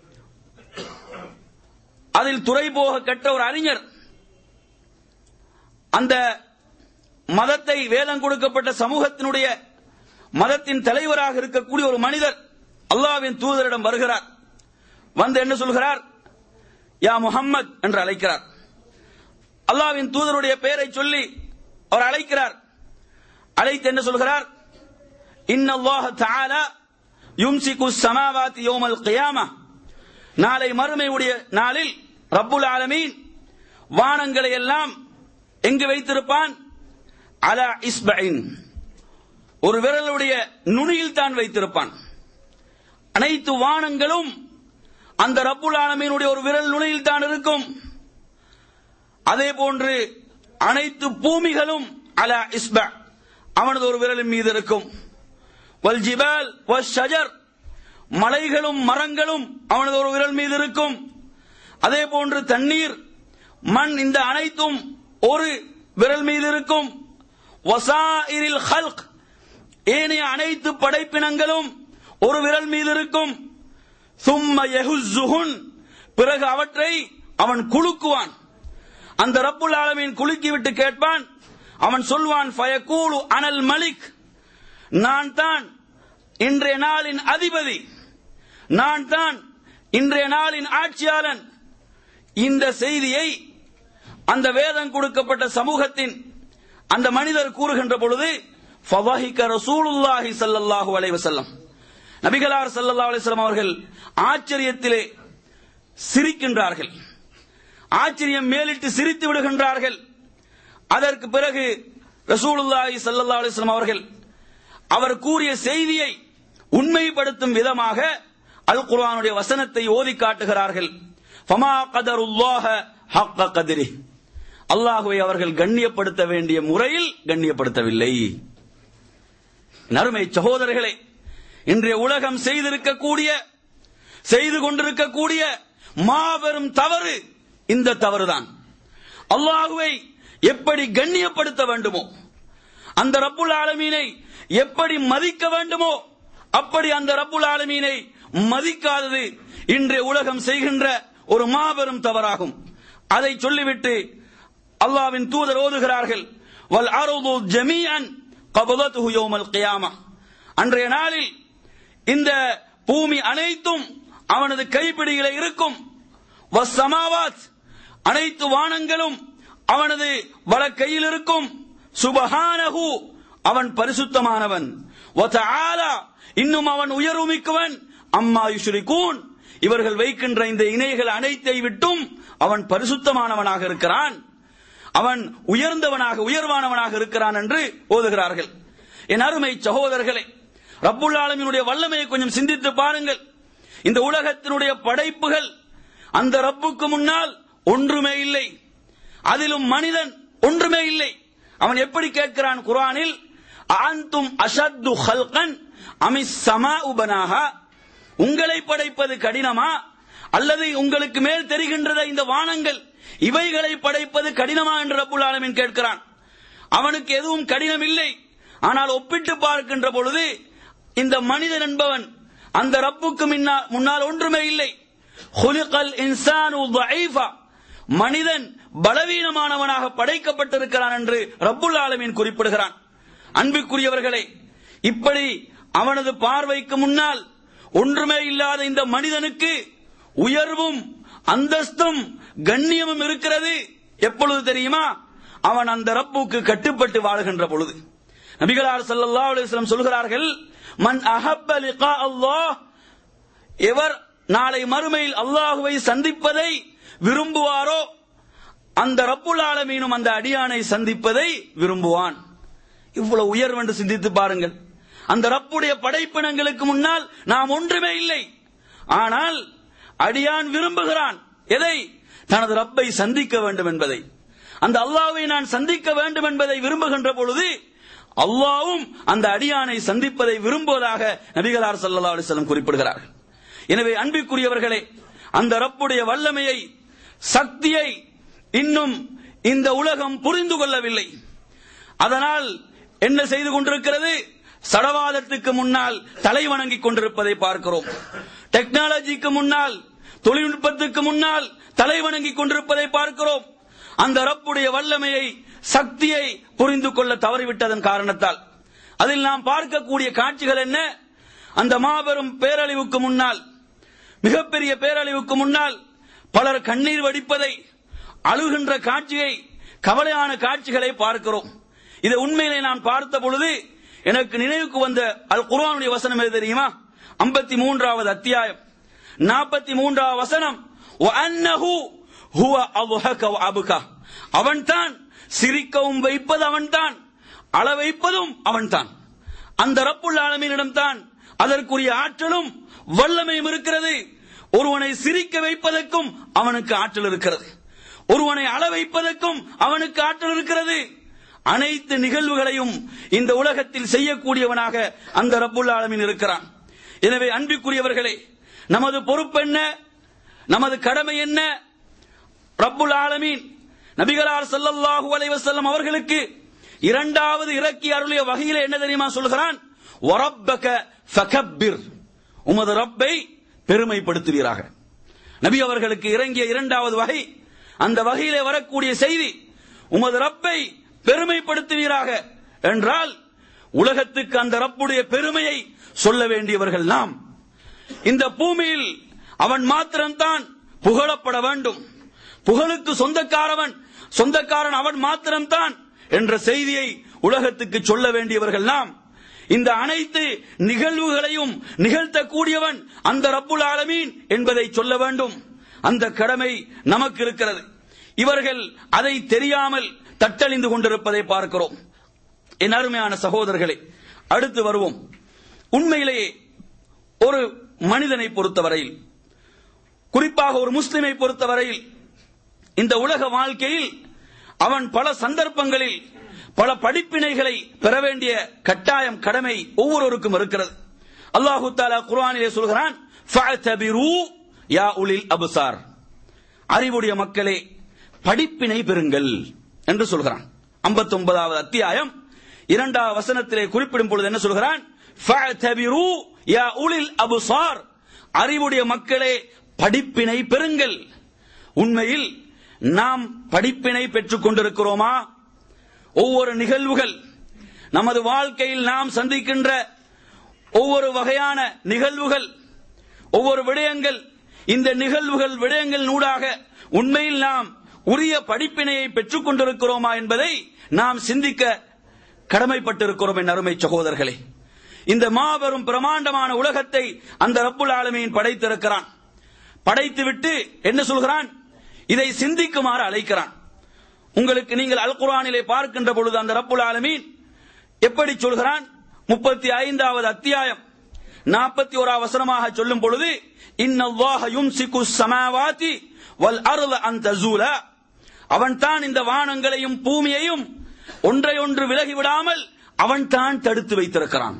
அதில் துறை போக கற்ற ஒரு அறிஞர் அந்த மதத்தை வேதம் கொடுக்கப்பட்ட சமூகத்தினுடைய மதத்தின் தலைவராக இருக்கக்கூடிய ஒரு மனிதர் அல்லாஹ்வின் தூதரிடம் வருகிறார் வந்து என்ன சொல்கிறார் யா முஹம்மத் என்று அழைக்கிறார் அல்லாஹ்வின் தூதருடைய பெயரை சொல்லி அவர் அழைக்கிறார் அழைத்து என்ன சொல்கிறார் இன்னல்லாஹ தஆலா யும்சிகு ஸமாவாதி யௌமல் கியாமா நாளை மறுமையுடைய நாளில் ரப்புல் ஆலமீன் வானங்களை எல்லாம் எங்கு வைத்திருப்பான் அலா இஸ்பைன் ஒரு விரலுடைய நுனியில் தான் வைத்திருப்பான் அனைத்து வானங்களும் அந்த ரப்புல் ஆலமீனுடைய ஒரு விரல் நுனியில் தான் இருக்கும் அதே போன்று அனைத்து பூமிகளும் அலா இஸ்ப அவனது ஒரு விரலின் மீது இருக்கும் வல் ஜிபால் வல் ஷஜர் மலைகளும் மரங்களும் அவனது ஒரு விரல் மீது இருக்கும் அதே போன்று தண்ணீர் மண் இந்த அனைத்தும் ஒரு விரல் மீது இருக்கும் வசாயிரில் ஹல்க் ஏனைய அனைத்து படைப்பினங்களும் ஒரு விரல் மீது இருக்கும் சும்ம யஹுஸ்ஸுஹுன் பிறகு அவற்றை அவன் குலுக்குவான் அந்த ரப்புல் ஆலமீன் குலுக்கி விட்டு கேட்பான் அவன் சொல்வான் ஃபயகூலு அனல் மலிக் நான் தான் இன்றைய நாளின் அதிபதி நான் தான் இன்றைய நாளின் ஆட்சியாளன் இந்த செய்தியை அந்த வேதம் கொடுக்கப்பட்ட சமூகத்தின் அந்த மனிதர் கூறுகின்ற பொழுது ஃபவாஹிக ரசூலுல்லாஹி ஸல்லல்லாஹு அலைஹி வஸல்லம் நபிகளார் ஸல்லல்லாஹு அலைஹி வஸல்லம் அவர்கள் ஆச்சரியத்திலே சிரிக்கின்றார்கள் ஆச்சரியம் மேலிட்டு சிரித்து விடுகின்றார்கள் அதற்கு பிறகு ரசூலுல்லாஹி ஸல்லல்லாஹு அலைஹி வஸல்லம் அவர்கள் அவர் கூறிய செய்தியை உண்மைப்படுத்தும் விதமாக அல் குர்ஆனுடைய வசனத்தை ஓதி காட்டுகிறார்கள் ஃபமா கதருல்லாஹ ஹக்க கதிரி அல்லாஹுவை அவர்கள் கண்ணியப்படுத்த வேண்டிய முறையில் கண்ணியப்படுத்தவில்லை நறுமை சகோதரர்களே இன்றைய உலகம் செய்திருக்கக்கூடிய செய்து கொண்டிருக்கக்கூடிய மாபெரும் தவறு இந்த தவறுதான் அல்லாஹுவை எப்படி கண்ணியப்படுத்த வேண்டுமோ அந்த ரப்புல் ஆலமீனை எப்படி மதிக்க வேண்டுமோ அப்படி அந்த ரப்புல் ஆலமீனை மதிக்காதது இன்றைய உலகம் செய்கின்ற ஒரு மாபெரும் தவறாகும் அதை சொல்லிவிட்டு அல்லாவின் தூதர் ஓதுகிறார்கள் வல் அருது ஜமீஅன் கபதத்துஹு யௌமல் கியாமா அன்றைய நாளில் இந்த பூமி அனைத்தும் அவனது கைப்பிடியிலே இருக்கும் வஸ்ஸமாவாத் அனைத்து வானங்களும் அவனது வலக்கையில் இருக்கும் சுபஹானஹு அவன் பரிசுத்தமானவன் வதஆலா இன்னும் அவன் உயர்வுமிக்கவன் அம்மா யுஷ்ரிகூன் இவர்கள் வைக்கின்ற இந்த இணைகள் அனைத்தை விட்டும் அவன் பரிசுத்தமானவனாக இருக்கிறான் அவன் உயர்ந்தவனாக உயர்வானவனாக இருக்கிறான் என்று ஓதுகிறார்கள் என் அருமை சகோதரர்களே ரப்புல் ஆலமீனுடைய வல்லமையை கொஞ்சம் சிந்தித்து பாருங்கள் இந்த உலகத்தினுடைய படைப்புகள் அந்த ரப்புக்கு முன்னால் ஒன்றுமே இல்லை அதிலும் மனிதன் ஒன்றுமே இல்லை அவன் எப்படி கேட்கிறான் குர்ஆனில் அன்தும் அஷத்து ஹல்கன் அமிஸ் சமா உபனாகா உங்களை படைப்பது கடினமா அல்லது உங்களுக்கு மேல் தெரிகின்றத இந்த வானங்கள் இவைகளை படைப்பது கடினமா என்று ரப்புல் ஆலமீன் கேட்கிறான் அவனுக்கு எதுவும் கடினம் இல்லை ஆனால் ஒப்பிட்டு பார்க்கின்ற பொழுது இந்த மனிதன் என்பவன் அந்த ரப்புக்கு முன்னால் முன்னால் ஒன்றுமே இல்லை ஹுலிகல் இன்சானு ضعيفا மனிதன் பலவீனமானவனாக படைக்கப்பட்டிருக்கிறான் என்று ரப்புல் ஆலமீன் குறிப்பிடுகிறான் அன்பிற்குரியவர்களே இப்படி அவனது பார்வைக்கு முன்னால் ஒன்றுமே இல்லாத இந்த மனிதனுக்கு உயர்வும் அந்தஸ்தும் கண்ணியமும் இருக்கிறது எப்பொழுது தெரியுமா அவன் அந்த ரப்புக்கு கட்டுப்பட்டு வாழுகின்ற பொழுது நபிகளார் ஸல்லல்லாஹு அலைஹி வஸல்லம் சொல்கிறார்கள் மன் அஹப்ப லிகா அல்லாஹ் எவர் நாளை மறுமையில் அல்லாஹுவை சந்திப்பதை விரும்புவாரோ அந்த ரப்புல் ஆலமீனும் அந்த அடியானை சந்திப்பதை விரும்புவான் இவ்வளவு உயர்வு என்று சிந்தித்து பாருங்கள் அந்த ரப்புடைய படைப்பினங்களுக்கு முன்னால் நாம் ஒன்றுமே இல்லை ஆனால் அடியான் விரும்புகிறான் எதை தனது ரப்பை சந்திக்க வேண்டும் என்பதை அந்த அல்லாவை நான் சந்திக்க வேண்டும் என்பதை விரும்புகின்ற பொழுது அல்லாவும் அந்த அடியானை சந்திப்பதை விரும்புவதாக நபிகளார் ஸல்லல்லாஹு அலைஹி வஸல்லம் குறிப்பிடுகிறார்கள் எனவே அன்பிற்குரியவர்களே அந்த ரப்புடைய வல்லமையை சக்தியை இன்னும் இந்த உலகம் புரிந்து கொள்ளவில்லை அதனால் என்ன செய்து கொண்டிருக்கிறது சடவாதத்துக்கு முன்னால் தலை வணங்கிக் கொண்டிருப்பதை பார்க்கிறோம் டெக்னாலஜிக்கு முன்னால் தொழில்நுட்பத்துக்கு முன்னால் தலை வணங்கிக் கொண்டிருப்பதை பார்க்கிறோம் அந்த ரப்புடைய வல்லமையை சக்தியை புரிந்து கொள்ள தவறிவிட்டதன் காரணத்தால் அதில் நாம் பார்க்கக்கூடிய காட்சிகள் என்ன அந்த மாபெரும் பேரழிவுக்கு முன்னால் மிகப்பெரிய பேரழிவுக்கு முன்னால் பலர் கண்ணீர் வடிப்பதை அழுகின்ற காட்சியை கவலையான காட்சிகளை பார்க்கிறோம் இதை உண்மையிலே நான் பார்த்த பொழுது எனக்கு நினைவுக்கு வந்த அல் குர்ஆனுடைய வசனம் எது தெரியுமா ஐம்பத்தி மூன்றாவது அத்தியாயம் நாற்பத்தி மூன்றாவது வசனம் وَأَنَّهُ هُوَ أَضْحَكَ وَأَبْكَى அவன்தான் சிரிக்கவும் வைப்பது அவன்தான் அள வைப்பதும் அவன்தான் அந்த ரப்புல் ஆலமீனிடம் தான் அதற்குரிய ஆற்றலும் வல்லமையும் இருக்கிறது ஒருவனை சிரிக்க வைப்பதற்கும் அவனுக்கு ஆற்றல் இருக்கிறது ஒருவனை அள வைப்பதற்கும் அவனுக்கு ஆற்றல் இருக்கிறது அனைத்து நிகழ்வுகளையும் இந்த உலகத்தில் செய்யக்கூடியவனாக அந்த ரப்புல் ஆலமீன் இருக்கிறான் எனவே அன்பிற்குரியவர்களே நமது பொறுப்பு என்ன நமது கடமை என்ன ரப்புல் ஆலமீன் நபிகளார் ஸல்லல்லாஹு அலைஹி வஸல்லம் அவர்களுக்கு இரண்டாவது இறக்கி அருளிய வகையிலே என்ன தெரியுமா சொல்கிறான் வரப்பக ஃபகப்பிர் உமது ரப்பை பெருமைப்படுத்துவீராக நபி அவர்களுக்கு இறங்கிய இரண்டாவது வகை அந்த வகையிலே வரக்கூடிய செய்தி உமது ரப்பை பெருமைப்படுத்துவீராக என்றால் உலகத்துக்கு அந்த ரப்புடைய பெருமையை சொல்ல வேண்டியவர்கள் நாம் இந்த பூமியில் அவன் மாத்திரம்தான் புகழப்பட வேண்டும் புகழுக்கு சொந்தக்காரவன் சொந்தக்காரன் அவன் மாத்திரம்தான் என்ற செய்தியை உலகத்துக்கு சொல்ல வேண்டியவர்கள் நாம் இந்த அனைத்து நிகழ்வுகளையும் நிகழ்த்தக்கூடியவன் அந்த ரப்புல் ஆலமீன் என்பதை சொல்ல வேண்டும் அந்த கடமை நமக்கு இருக்கிறது இவர்கள் அதை தெரியாமல் தட்டழிந்து கொண்டிருப்பதை பார்க்கிறோம் என் அருமையான சகோதரர்களே அடுத்து வருவோம் உண்மையிலேயே ஒரு மனிதனை பொறுத்தவரையில் குறிப்பாக ஒரு முஸ்லிமை பொறுத்தவரையில் இந்த உலக வாழ்க்கையில் அவன் பல சந்தர்ப்பங்களில் பல படிப்பினைகளை பெற வேண்டிய கட்டாயம் கடமை ஒவ்வொருவருக்கும் இருக்கிறது அல்லாஹு தாலா குர்ஆனிலே சொல்கிறான் ஃபஅதபிரு யா உலில் அபுசார் அறிவுடைய மக்களே படிப்பினை பெறுங்கள் என்று சொல்கிறான் 59வது அத்தியாயம் இரண்டாவது வசனத்திலே குறிப்பிடும் பொழுது என்ன சொல்கிறான் ஃபஅதபிரு யா உலில் அபுசார் அறிவுடைய மக்களே படிப்பினை பெறுங்கள் உண்மையில் நாம் படிப்பினை பெற்றுக் கொண்டிருக்கிறோமா ஒவ்வொரு நிகழ்வுகள் நமது வாழ்க்கையில் நாம் சந்திக்கின்ற ஒவ்வொரு வகையான நிகழ்வுகள் ஒவ்வொரு விடயங்கள் இந்த நிகழ்வுகள் விடயங்கள் நூடாக உண்மையில் நாம் உரிய படிப்பினையை பெற்றுக் கொண்டிருக்கிறோமா என்பதை நாம் சிந்திக்க கடமைப்பட்டிருக்கிறோம் என் அருமை சகோதரர்களே இந்த மாபெரும் பிரமாண்டமான உலகத்தை அந்த ரப்புல் ஆலமீன் படைத்திருக்கிறான் படைத்துவிட்டு என்ன சொல்கிறான் இதை சிந்திக்குமாறு அழைக்கிறான் உங்களுக்கு நீங்கள் அல் குர்ஆனிலே பார்க்கின்ற பொழுது அந்த ரப்புல் ஆலமீன் எப்படி சொல்கிறான் முப்பத்தி ஐந்தாவது அத்தியாயம் நாற்பத்தி ஓரா வசனமாக சொல்லும் பொழுது இன்னல்லாஹ யும்சிகு ஸமாவாதி வல் அர்த அன் தஸூல அவன் தான் இந்த வானங்களையும் பூமியையும் ஒன்றை ஒன்று விலகி விடாமல் அவன் தான் தடுத்து வைத்திருக்கிறான்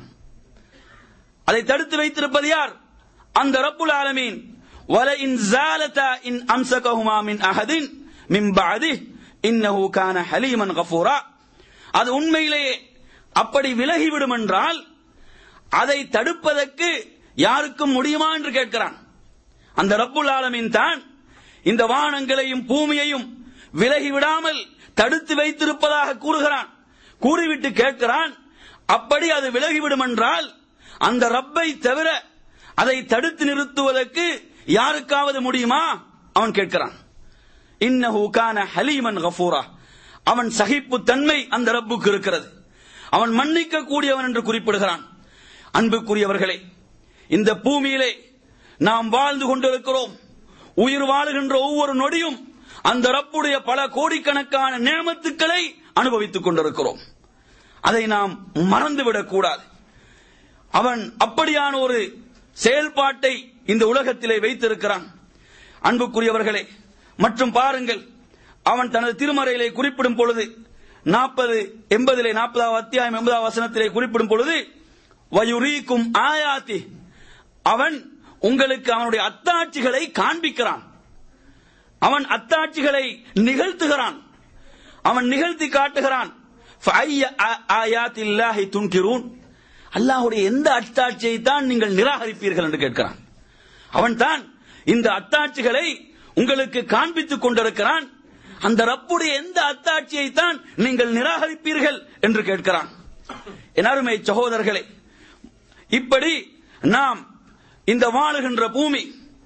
அதை தடுத்து வைத்திருப்பது யார் அந்த ரப்புல் ஆலமீன் வல இன் ஜாலதா இன் அம்சகஹுமா மின் அஹதின் மின் பஅதி இன்னஹு கான ஹலீமன் கஃபூரா அது உண்மையிலேயே அப்படி விலகிவிடும் என்றால் அதை தடுப்பதற்கு யாருக்கும் முடியுமா என்று கேட்கிறான் அந்த ரப்புல் ஆலமீன் தான் இந்த வானங்களையும் பூமியையும் விலகி விடாமல் தடுத்து வைத்திருப்பதாக கூறுகிறான் கூறிவிட்டு கேட்கிறான் அப்படி அது விலகிவிடும் என்றால் அந்த ரப்பை தவிர அதை தடுத்து நிறுத்துவதற்கு யாருக்காவது முடியுமா அவன் கேட்கிறான் இன்னஹு கான ஹலீமன் கஃபூரா அவன் சகிப்பு தன்மை அந்த ரப்புக்கு இருக்கிறது அவன் மன்னிக்க கூடியவன் என்று குறிப்பிடுகிறான் அன்புக்குரியவர்களே இந்த பூமியிலே நாம் வாழ்ந்து கொண்டிருக்கிறோம் உயிர் வாழுகின்ற ஒவ்வொரு நொடியும் அந்த ரப்புடைய பல கோடிக்கணக்கான நேமத்துக்களை அனுபவித்துக் கொண்டிருக்கிறோம் அதை நாம் மறந்துவிடக் கூடாது அவன் அப்படியான ஒரு செயல்பாட்டை இந்த உலகத்திலே வைத்திருக்கிறான் அன்புக்குரியவர்களே மற்றும் பாருங்கள் அவன் தனது திருமறையிலே குறிப்பிடும் பொழுது நாற்பது எண்பதிலே நாற்பதாவது அத்தியாயம் எண்பதாவது வசனத்திலே குறிப்பிடும் பொழுது வயுரீக்கும் ஆயாத்தி அவன் உங்களுக்கு அவனுடைய அத்தாட்சிகளை காண்பிக்கிறான் அவன் அத்தாட்சிகளை நிகழ்த்துகிறான் அவன் நிகழ்த்தி காட்டுகிறான் ஆயாத்தில்லாஹி துன்கிரூன் அல்லாஹுடைய எந்த அத்தாட்சியை தான் நீங்கள் நிராகரிப்பீர்கள் என்று கேட்கிறான் அவன் தான் இந்த அத்தாட்சிகளை உங்களுக்கு காண்பித்துக் கொண்டிருக்கிறான் அந்த ரப்புடைய எந்த அத்தாட்சியை தான் நீங்கள் நிராகரிப்பீர்கள் என்று கேட்கிறான் என் அருமை சகோதரர்களே இப்படி நாம் இந்த வாழுகின்ற பூமி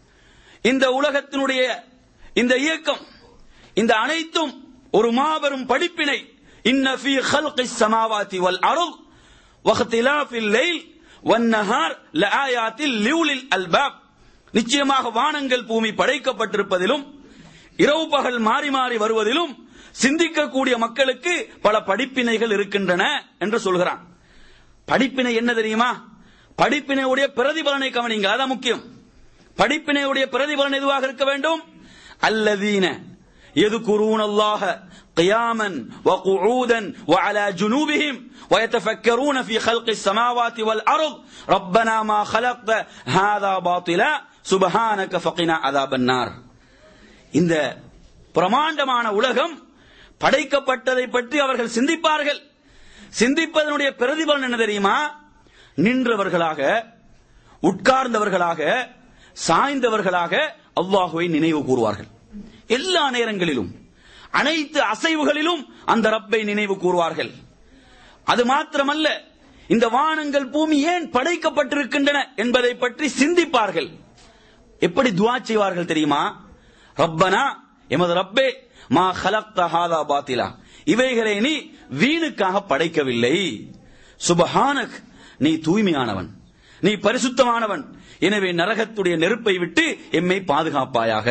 இந்த உலகத்தினுடைய இந்த இயக்கம் இந்த அனைத்தும் ஒரு மாபெரும் படிப்பினை இன்ன ஃபீ ஹல்கிஸ் ஸமாவாதி வல் அர்த் வக்திலாஃபில் லைல் வன் நஹார் லஆயாத்தில் லியுலில் அல்பாப் நிச்சயமாக வானங்கள் பூமி படைக்கப்பட்டிருப்பதிலும் இரவு பகல் மாறி மாறி வருவதிலும் சிந்திக்கக்கூடிய மக்களுக்கு பல படிப்பினைகள் இருக்கின்றன என்று சொல்கிறான் படிப்பினை என்ன தெரியுமா படிப்பினையுடைய பிரதிபலனை கவனிங்க அதான் முக்கியம் படிப்பினையுடைய பிரதிபலன் எதுவாக இருக்க வேண்டும் அல்லதீன يذكرون الله قياما وقعودا وعلى جنوبهم ويتفكرون في خلق السماوات والأرض ربنا ما خلقت هذا باطلا سبحانك فقنا عذاب النار இந்த பிரமாண்டமான உலகம் படைக்கப்பட்டதை பற்றி அவர்கள் சிந்திப்பார்கள் சிந்திப்பதனுடைய பிரதிபலன் என்ன தெரியுமா நின்றவர்களாக உட்கார்ந்தவர்களாக சாய்ந்தவர்களாக அல்லாஹுவை நினைவு கூறுவார்கள் எல்லா நேரங்களிலும் அனைத்து அசைவுகளிலும் அந்த ரப்பை நினைவு கூறுவார்கள் அது மாத்திரமல்ல இந்த வானங்கள் பூமி ஏன் படைக்கப்பட்டிருக்கின்றன என்பதை பற்றி சிந்திப்பார்கள் எப்படி துவா செய்வார்கள் தெரியுமா ரப்பனா எமது ரப்பே மா ஹலக்த ஹாதா பாத்திலா இவைகளை நீ வீணுக்காக படைக்கவில்லை சுபஹானக் நீ தூய்மையானவன் நீ பரிசுத்தமானவன் எனவே நரகத்துடைய நெருப்பை விட்டு எம்மை பாதுகாப்பாயாக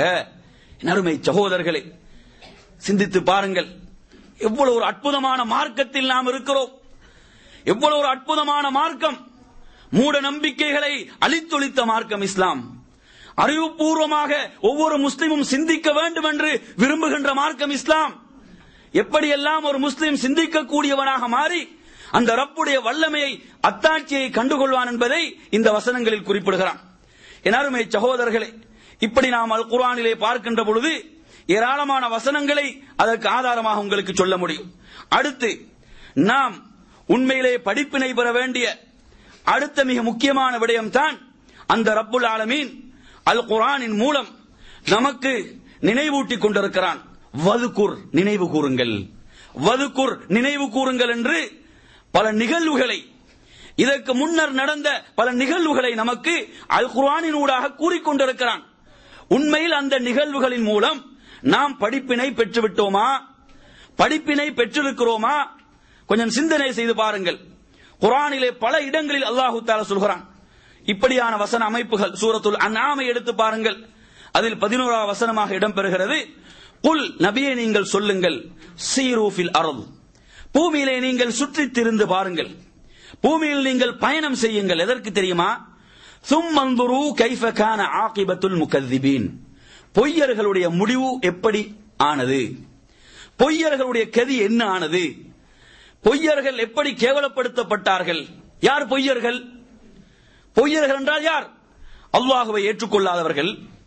நறுமை சகோதரர்களே சிந்தித்து பாருங்கள் எவ்வளவு ஒரு அற்புதமான மார்க்கத்தில் நாம் இருக்கிறோம் எவ்வளவு ஒரு அற்புதமான மார்க்கம் மூட நம்பிக்கைகளை அழித்தொழித்த மார்க்கம் இஸ்லாம் அறிவுபூர்வமாக ஒவ்வொரு முஸ்லிமும் சிந்திக்க வேண்டும் என்று விரும்புகின்ற மார்க்கம் இஸ்லாம் எப்படியெல்லாம் ஒரு முஸ்லிம் சிந்திக்கக்கூடியவனாக மாறி அந்த ரப்புடைய வல்லமையை அத்தாட்சியை கண்டுகொள்வான் என்பதை இந்த வசனங்களில் குறிப்பிடுகிறான் என் அருமை சகோதரர்களே இப்படி நாம் அல் குர்ஆனிலே பார்க்கின்ற பொழுது ஏராளமான வசனங்களை அதற்கு ஆதாரமாக உங்களுக்கு சொல்ல முடியும் அடுத்து நாம் உண்மையிலே படிப்பினை பெற வேண்டிய அடுத்த மிக முக்கியமான விடயம்தான் அந்த ரப்புல் ஆலமீன் அல் குர்ஆனின் மூலம் நமக்கு நினைவூட்டிக் கொண்டிருக்கிறான் வதுகுர் நினைவு கூறுங்கள் வதுகுர் நினைவு கூறுங்கள் என்று பல நிகழ்வுகளை இதற்கு முன்னர் நடந்த பல நிகழ்வுகளை நமக்கு அல் குர்ஆனின் ஊடாக கூறிக்கொண்டிருக்கிறான் உண்மையில் அந்த நிகழ்வுகளின் மூலம் நாம் படிப்பினை பெற்றுவிட்டோமா படிப்பினை பெற்றிருக்கிறோமா கொஞ்சம் சிந்தனை செய்து பாருங்கள் குரானிலே பல இடங்களில் அல்லாஹு தாலா சொல்கிறான் இப்படியான வசன அமைப்புகள் சூரத்துல் அந்நாமை எடுத்து பாருங்கள் அதில் பதினோராவது வசனமாக இடம்பெறுகிறது குல் நபியை நீங்கள் சொல்லுங்கள் சீரூஃபில் அருள் பூமியிலே நீங்கள் சுற்றித் திரிந்து பாருங்கள் பூமியில் நீங்கள் பயணம் செய்யுங்கள் எதற்கு தெரியுமா சும்மந்துரு கைஃப கான ஆகிபத்துல் முகத்திபீன் பொய்யர்களுடைய முடிவு எப்படி ஆனது பொய்யர்களுடைய கதி என்ன ஆனது பொய்யர்கள் எப்படி கேவலப்படுத்தப்பட்டார்கள் யார் பொய்யர்கள் பொய்யர்கள் என்றால் யார் அல்லாஹுவை ஏற்றுக்கொள்ளாதவர்கள்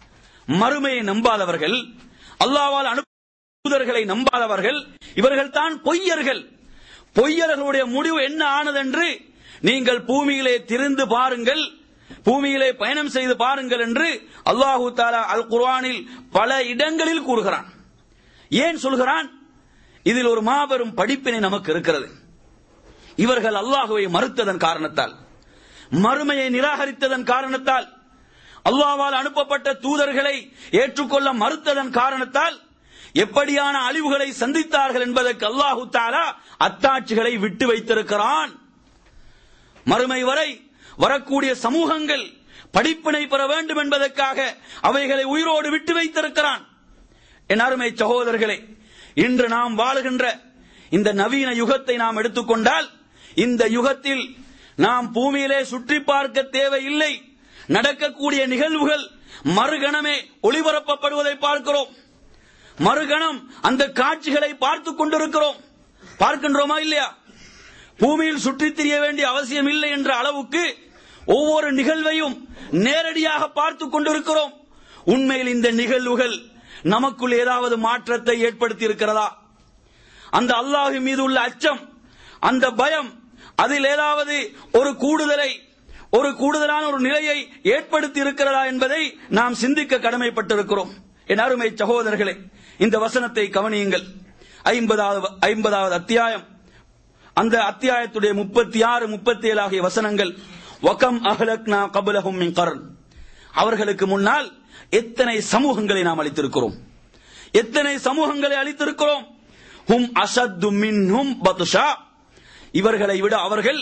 மறுமையை நம்பாதவர்கள் அல்லாவால் அனுப்புதர்களை நம்பாதவர்கள் இவர்கள் தான் பொய்யர்கள் பொய்யர்களுடைய முடிவு என்ன ஆனதென்று நீங்கள் பூமியிலே திரிந்து பாருங்கள் பூமியிலே பயணம் செய்து பாருங்கள் என்று அல்லாஹு தாலா அல் குர்ஆனில் பல இடங்களில் கூறுகிறான் ஏன் சொல்கிறான் இதில் ஒரு மாபெரும் படிப்பினை நமக்கு இருக்கிறது இவர்கள் அல்லாஹுவை மறுத்ததன் காரணத்தால் மறுமையை நிராகரித்ததன் காரணத்தால் அல்லாவால் அனுப்பப்பட்ட தூதர்களை ஏற்றுக்கொள்ள மறுத்ததன் காரணத்தால் எப்படியான அழிவுகளை சந்தித்தார்கள் என்பதற்கு அல்லாஹு தாலா அத்தாட்சிகளை விட்டு வைத்திருக்கிறான் மறுமை வரை வரக்கூடிய சமூகங்கள் படிப்பினை பெற வேண்டும் என்பதற்காக அவைகளை உயிரோடு விட்டு வைத்திருக்கிறான் என் அருமை சகோதரர்களே இன்று நாம் வாழுகின்ற இந்த நவீன யுகத்தை நாம் எடுத்துக்கொண்டால் இந்த யுகத்தில் நாம் பூமியிலே சுற்றி பார்க்க தேவையில்லை நடக்கக்கூடிய நிகழ்வுகள் மறுகணமே ஒளிபரப்பப்படுவதை பார்க்கிறோம் மறுகணம் அந்த காட்சிகளை பார்த்து கொண்டிருக்கிறோம் பார்க்கின்றோமா இல்லையா பூமியில் சுற்றித் திரிய வேண்டிய அவசியம் இல்லை என்ற அளவுக்கு ஒவ்வொரு நிகழ்வையும் நேரடியாக பார்த்து கொண்டிருக்கிறோம் உண்மையில் இந்த நிகழ்வுகள் நமக்குள் ஏதாவது மாற்றத்தை ஏற்படுத்தி இருக்கிறதா அந்த அல்லாஹ் மீது உள்ள அச்சம் அந்த பயம் அதில் ஏதாவது ஒரு கூடுதலை ஒரு கூடுதலான ஒரு நிலையை ஏற்படுத்தி இருக்கிறதா என்பதை நாம் சிந்திக்க கடமைப்பட்டிருக்கிறோம் என் அருமை சகோதரர்களே இந்த வசனத்தை கவனியுங்கள் ஐம்பதாவது ஐம்பதாவது அத்தியாயம் அந்த அத்தியாயத்துடைய முப்பத்தி ஆறு முப்பத்தி ஏழு ஆகிய வசனங்கள் வகம் அஹ்லக்னா கபுலஹும் மின் கர்ன் அவர்களுக்கு முன்னால் எத்தனை சமூகங்களை நாம் அளித்திருக்கிறோம் எத்தனை சமூகங்களை அளித்திருக்கிறோம் ஹும் அசத்து மின்ஹும் பதுஷா இவர்களை விட அவர்கள்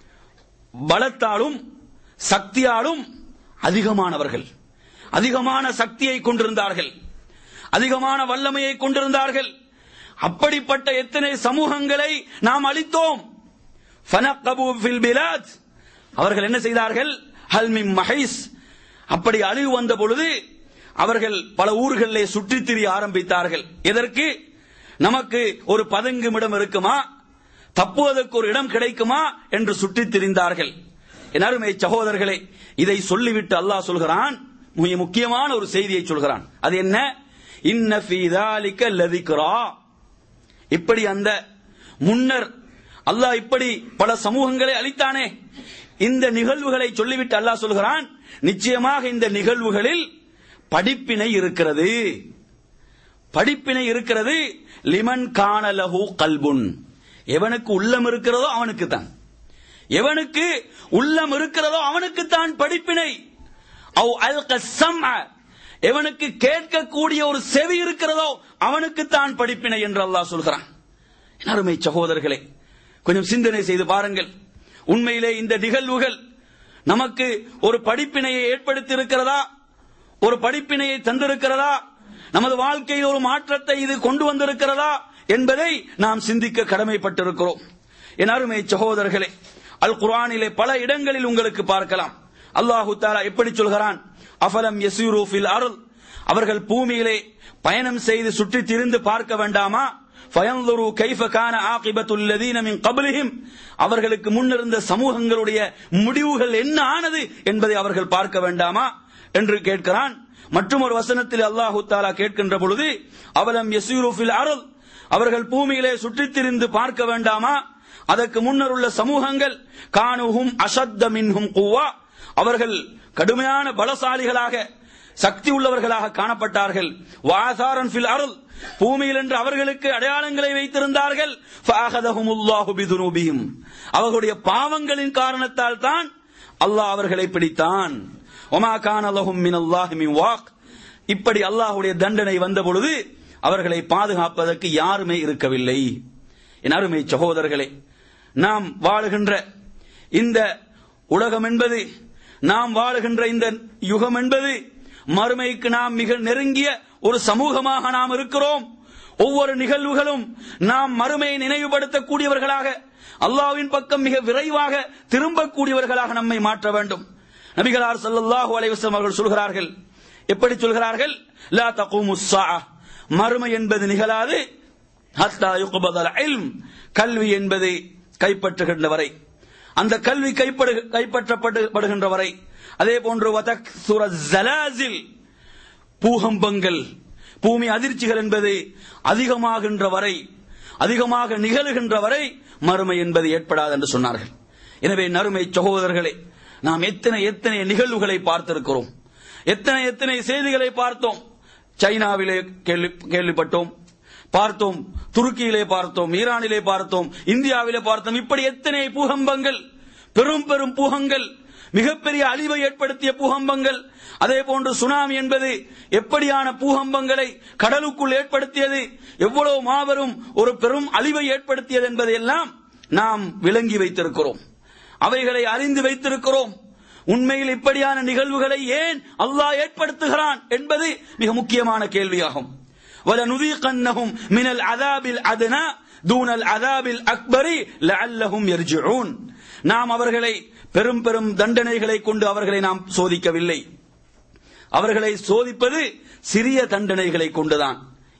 பலத்தாலும் சக்தியாலும் அதிகமானவர்கள் அதிகமான சக்தியை கொண்டிருந்தார்கள் அதிகமான வல்லமையை கொண்டிருந்தார்கள் அப்படிப்பட்ட எத்தனை சமூகங்களை நாம் அளித்தோம் ஃபனக்கபு ஃபில் பிலாத் அவர்கள் என்ன செய்தார்கள் ஹல்மிம் மஹைஸ் அப்படி அழிவு வந்த பொழுது அவர்கள் பல ஊர்களிலே சுற்றித் திரிய ஆரம்பித்தார்கள் எதற்கு நமக்கு ஒரு பதுங்கும் இடம் இருக்குமா தப்புவதற்கு ஒரு இடம் கிடைக்குமா என்று சுற்றித் திரிந்தார்கள் என் அருமை சகோதரர்களே இதை சொல்லிவிட்டு அல்லாஹ் சொல்கிறான் மிக முக்கியமான ஒரு செய்தியை சொல்கிறான் அது என்ன இன்ன ஃபீ ذَلِكَ لَذِكْرَى இப்படி அந்த முன்னர் அல்லாஹ் இப்படி பல சமூகங்களை அளித்தானே இந்த நிகழ்வுகளை சொல்லிவிட்டு அல்லாஹ் சொல்கிறான் நிச்சயமாக இந்த நிகழ்வுகளில் படிப்பினை இருக்கிறது படிப்பினை இருக்கிறது லிமன் காணலஹு கல்புன் எவனுக்கு உள்ளம் இருக்கிறதோ அவனுக்கு தான் எவனுக்கு உள்ளம் இருக்கிறதோ அவனுக்கு தான் படிப்பினை அவ் அல்க சம்அ எவனுக்கு கேட்கக்கூடிய ஒரு செவி இருக்கிறதோ அவனுக்கு தான் படிப்பினை என்று அல்லாஹ் சொல்கிறான் என் அருமை சகோதரர்களே கொஞ்சம் சிந்தனை செய்து பாருங்கள் உண்மையிலே இந்த நிகழ்வுகள் நமக்கு ஒரு படிப்பினையை ஏற்படுத்தி இருக்கிறதா ஒரு படிப்பினையை தந்திருக்கிறதா நமது வாழ்க்கையில் ஒரு மாற்றத்தை இது கொண்டு வந்திருக்கிறதா என்பதை நாம் சிந்திக்க கடமைப்பட்டிருக்கிறோம் என் அருமை சகோதரர்களே அல் குர்ஆனிலே பல இடங்களில் உங்களுக்கு பார்க்கலாம் அல்லாஹு தாலா எப்படி சொல்கிறான் அஃபலம் யசீரு ஃபில் அருள் அவர்கள் பூமியிலே பயணம் செய்து சுற்றி திரிந்து பார்க்க வேண்டாமா ஃபயன்துரு கைஃப கான ஆகிபத்துல் லதீன மின் கப்லிஹிம் அவர்களுக்கு முன்னிருந்த சமூகங்களுடைய முடிவுகள் என்ன ஆனது என்பதை அவர்கள் பார்க்க வேண்டாமா என்று கேட்கிறான் மற்றும் ஒரு வசனத்தில் அல்லாஹு தாலா கேட்கின்ற பொழுது அவலம் யசீரு ஃபில் அருள் அவர்கள் பூமியிலே சுற்றித் திரிந்து பார்க்க வேண்டாமா அதற்கு முன்னர் உள்ள சமூகங்கள் காணுஹும் அஷத்த மின்ஹும் குவா அவர்கள் கடுமையான பலசாலிகளாக சக்தி உள்ளவர்களாக காணப்பட்டார்கள் வாசாரன் ஃபில் அருள் பூமியில் என்று அவர்களுக்கு அடையாளங்களை வைத்திருந்தார்கள் ஃபஅகதஹுமுல்லாஹு பிதுனூபிஹிம் அவர்களுடைய பாவங்களின் காரணத்தால் தான் அல்லாஹ் அவர்களை பிடித்தான் ஒமா கான லஹும் மினல்லாஹி மின் வாக் இப்படி அல்லாஹ்வுடைய தண்டனை வந்த பொழுது அவர்களை பாதுகாப்பதற்கு யாருமே இருக்கவில்லை என் அருமை சகோதரர்களே நாம் வாழுகின்ற இந்த உலகம் என்பது நாம் வாழுகின்ற இந்த யுகம் என்பது மறுமைக்கு நாம் மிக நெருங்கிய ஒரு சமூகமாக நாம் இருக்கிறோம் ஒவ்வொரு நிகழ்வுகளும் நாம் மறுமையை நினைவுபடுத்தக்கூடியவர்களாக அல்லாஹ்வின் பக்கம் மிக விரைவாக திரும்பக்கூடியவர்களாக நம்மை மாற்ற வேண்டும் நபிகளார் ஸல்லல்லாஹு அலைஹி வஸல்லம் அவர்கள் சொல்கிறார்கள் எப்படி சொல்கிறார்கள் லா தகூமு ஸாஅ மறுமை என்பது நிகழாது ஹத்தா யுக்பதல் இல்ம் கல்வி என்பது கைப்பற்றுகின்ற வரை அந்த கல்வி கைப்படு கைப்பற்றப்படுகின்ற வரை அதே போன்று வதக்சுர ஜலாசில் பூகம்பங்கள் பூமி அதிர்ச்சிகள் என்பது அதிகமாகின்ற வரை அதிகமாக நிகழுகின்ற வரை மறுமை என்பது ஏற்படாது என்று சொன்னார்கள் எனவே நறுமை சகோதரர்களே நாம் எத்தனை எத்தனை நிகழ்வுகளை பார்த்திருக்கிறோம் எத்தனை எத்தனை செய்திகளை பார்த்தோம் சைனாவிலே கேள்வி கேள்விப்பட்டோம் பார்த்தோம் துருக்கியிலே பார்த்தோம் ஈரானிலே பார்த்தோம் இந்தியாவிலே பார்த்தோம் இப்படி எத்தனை பூகம்பங்கள் பெரும் பெரும் பூகங்கள் மிகப்பெரிய அழிவை ஏற்படுத்திய பூகம்பங்கள் அதே போன்று சுனாமி என்பது எப்படியான பூகம்பங்களை கடலுக்குள் ஏற்படுத்தியது எவ்வளவு மாபெரும் ஒரு பெரும் அழிவை ஏற்படுத்தியது என்பதையெல்லாம் நாம் விளங்கி வைத்திருக்கிறோம் அவைகளை அறிந்து வைத்திருக்கிறோம் உண்மையில் இப்படியான நிகழ்வுகளை ஏன் அல்லாஹ் ஏற்படுத்துகிறான் என்பது மிக முக்கியமான கேள்வியாகும் وَلَنُذِيقَنَّهُمْ مِنَ الْعَذَابِ الْأَدْنَى دُونَ الْعَذَابِ الْأَكْبَرِ لَعَلَّهُمْ يَرْجِعُونَ நாம் அவர்களை பெரும் பெரும் தண்டனைகளை கொண்டு அவர்களை நாம் சோதிக்கவில்லை அவர்களை சோதிப்பது சிறிய தண்டனைகளை கொண்டுதான்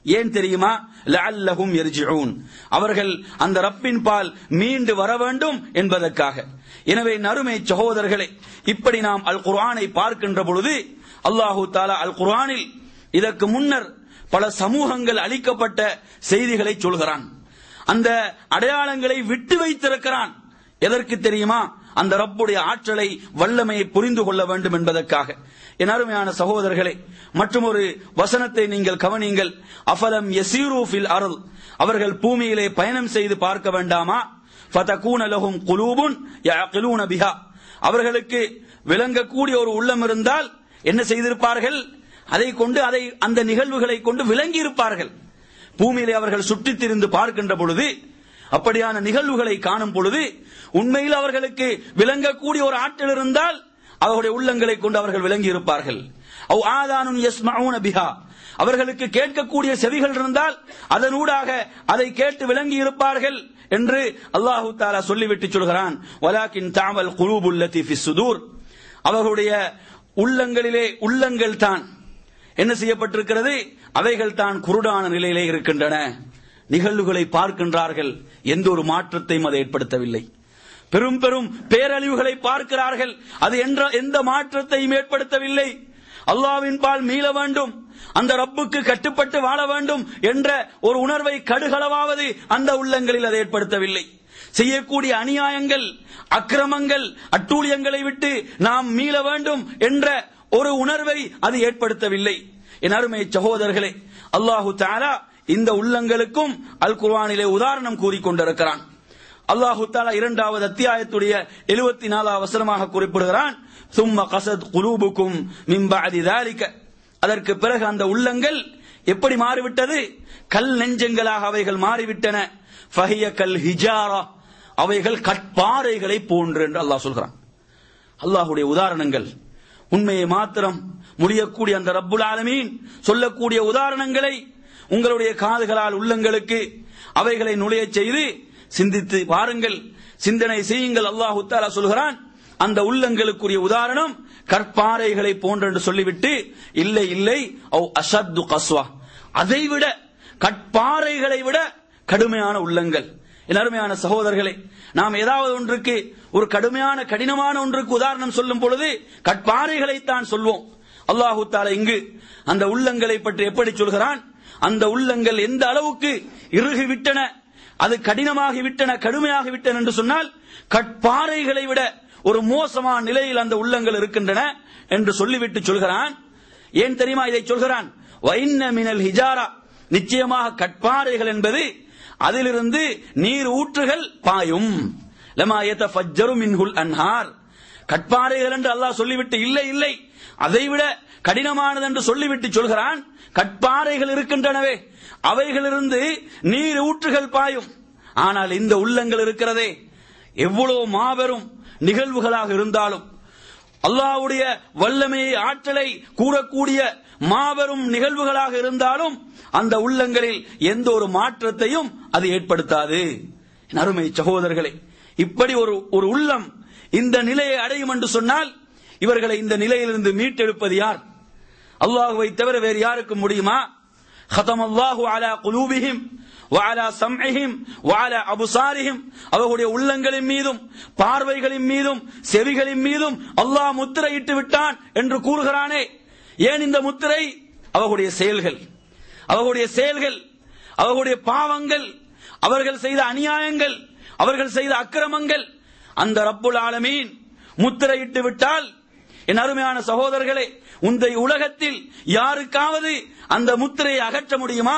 ஏன் தெரியுமா லஅல்லஹும் யர்ஜிஊன் அவர்கள் அந்த ரப்பின் பால் மீண்டு வர வேண்டும் என்பதற்காக எனவே நறுமை சகோதரர்களே இப்படி நாம் அல் குர்ஆனை பார்க்கின்ற பொழுது அல்லாஹு தாலா அல் குர்ஆனில் இதற்கு முன்னர் பல சமூகங்கள் அளிக்கப்பட்ட செய்திகளை சொல்கிறான் அந்த அடையாளங்களை விட்டு வைத்திருக்கிறான் எதற்கு தெரியுமா அந்த ரப்புடைய ஆற்றலை வல்லமையை புரிந்து கொள்ள வேண்டும் என்பதற்காக என் அருமையான சகோதரர்களே மற்றும் ஒரு வசனத்தை நீங்கள் கவனியுங்கள் அஃபலம் யசீரு ஃபில் அருள் அவர்கள் பூமியிலே பயணம் செய்து பார்க்க வேண்டாமா ஃபதகூன லஹும் குலூபுன் யஅகிலூன பிஹா அவர்களுக்கு விளங்கக்கூடிய ஒரு உள்ளம் இருந்தால் என்ன செய்திருப்பார்கள் அதை கொண்டு அதை அந்த நிகழ்வுகளை கொண்டு விளங்கி இருப்பார்கள் பூமியிலே அவர்கள் சுற்றித் திரிந்து பார்க்கின்ற பொழுது அப்படியான நிகழ்வுகளை காணும் பொழுது உண்மையில் அவர்களுக்கு விளங்கக்கூடிய ஒரு ஆற்றல் இருந்தால் அவர்களுடைய உள்ளங்களை கொண்டு அவர்கள் விளங்கி இருப்பார்கள் அவ் ஆதானும் யஸ்மஊன பிஹா அவர்களுக்கு கேட்கக்கூடிய செவிகள் இருந்தால் அதனூடாக அதை கேட்டு விளங்கி இருப்பார்கள் என்று அல்லாஹு தாலா சொல்லிவிட்டு சொல்கிறான் வலாக்கின் தாமல் குலூபுல்லதி ஃபி சுதூர் அவர்களுடைய உள்ளங்களிலே உள்ளங்கள் தான் என்ன செய்யப்பட்டிருக்கிறது அவைகள் தான் குருடான நிலையிலே இருக்கின்றன நிகழ்வுகளை பார்க்கின்றார்கள் எந்த ஒரு மாற்றத்தையும் அதை ஏற்படுத்தவில்லை பெரும் பெரும் பேரழிவுகளை பார்க்கிறார்கள் அது என்ற எந்த மாற்றத்தையும் ஏற்படுத்தவில்லை அல்லாவின் பால் மீள வேண்டும் அந்த ரப்புக்கு கட்டுப்பட்டு வாழ வேண்டும் என்ற ஒரு உணர்வை கடுகளவாவது அந்த உள்ளங்களில் அதை ஏற்படுத்தவில்லை செய்யக்கூடிய அநியாயங்கள் அக்கிரமங்கள் அட்டூழியங்களை விட்டு நாம் மீள வேண்டும் என்ற ஒரு உணர்வை அது ஏற்படுத்தவில்லை என் அருமை சகோதரர்களே அல்லாஹு தாலா இந்த உள்ளங்களுக்கும் அல் குர்ஆனிலே உதாரணம் கூறிக்கொண்டிருக்கிறான் அல்லாஹு தாலா இரண்டாவது அத்தியாயத்துடைய எழுபத்தி நாலாவது வசனமாக குறிப்பிடுகிறான் சும்ம கசத் குலூபுக்கும் மிம்பஅதி தாலிக அதற்கு பிறகு அந்த உள்ளங்கள் எப்படி மாறிவிட்டது கல் நெஞ்சங்களாக அவைகள் மாறிவிட்டன ஃபஹிய கல் ஹிஜாரா அவைகள் கற்பாறைகளை போன்று என்று அல்லாஹ் சொல்கிறான் அல்லாஹுடைய உதாரணங்கள் உண்மையை மாத்திரம் முடியக்கூடிய அந்த ரப்புல் ஆலமீன் சொல்லக்கூடிய உதாரணங்களை உங்களுடைய காதுகளால் உள்ளங்களுக்கு அவைகளை நுழைய செய்து சிந்தித்து பாருங்கள் சிந்தனை செய்யுங்கள் அல்லாஹு தாலா சொல்கிறான் அந்த உள்ளங்களுக்குரிய உதாரணம் கற்பாறைகளை போன்று என்று சொல்லிவிட்டு இல்லை இல்லை அவ் அஷத்து கஸ்வா அதைவிட கற்பாறைகளை விட கடுமையான உள்ளங்கள் என் அருமையான சகோதரர்களே நாம் ஏதாவது ஒன்றுக்கு ஒரு கடுமையான கடினமான ஒன்றுக்கு உதாரணம் சொல்லும் பொழுது கற்பாறைகளைத்தான் சொல்வோம் அல்லாஹு தாலா இங்கு அந்த உள்ளங்களை பற்றி எப்படி சொல்கிறான் அந்த உள்ளங்கள் எந்த அளவுக்கு இறுகி விட்டன அது கடினமாகி விட்டன கடுமையாகி விட்டன என்று சொன்னால் கற்பாறைகளை விட ஒரு மோசமான நிலையில் அந்த உள்ளங்கள் இருக்கின்றன என்று சொல்லிவிட்டு சொல்கிறான் ஏன் தெரியுமா இதை சொல்கிறான் வைன்ன மினல் ஹிஜாரா நிச்சயமாக கற்பாறைகள் என்பது அதிலிருந்து நீர் ஊற்றுகள் பாயும் லமா யதஃபஜ்ஜரு மின்ஹுல் அன்ஹார் கற்பாறைகள் என்று அல்லாஹ் சொல்லிவிட்டு இல்லை இல்லை அதைவிட கடினமானது என்று சொல்லிவிட்டு சொல்கிறான் கற்பாறைகள் இருக்கின்றனவே அவைகளிலிருந்து நீர் ஊற்றுகள் பாயும் ஆனால் இந்த உள்ளங்கள் இருக்கிறதே எவ்வளவு மாபெரும் நிகழ்வுகளாக இருந்தாலும் அல்லாஹ்வுடைய வல்லமையை ஆற்றலை கூறக்கூடிய மாபெரும் நிகழ்வுகளாக இருந்தாலும் அந்த உள்ளங்களில் எந்த ஒரு மாற்றத்தையும் அது ஏற்படுத்தாது என் அருமை சகோதரர்களே இப்படி ஒரு ஒரு உள்ளம் இந்த நிலையை அடையும் என்று சொன்னால் இவர்களை இந்த நிலையிலிருந்து மீட்டெடுப்பது யார் அல்லாஹுவை தவிர வேறு யாருக்கு முடியுமா ختم الله على قلوبهم وعلى سمعهم وعلى أبصارهم அவர்களுடைய உள்ளங்களின் மீதும் பார்வைகளின் மீதும் செவிகளின் மீதும் அல்லாஹ் முத்திரையிட்டு விட்டான் என்று கூறுகிறானே ஏன் இந்த முத்திரை அவர்களுடைய செயல்கள் அவர்களுடைய செயல்கள் அவர்களுடைய பாவங்கள் அவர்கள் செய்த அநியாயங்கள் அவர்கள் செய்த அக்கிரமங்கள் அந்த ரப்புல் ஆலமீன் முத்திரையிட்டு விட்டால் என் அருமையான சகோதரர்களே இந்த உலகத்தில் யாருக்காவது அந்த முத்திரையை அகற்ற முடியுமா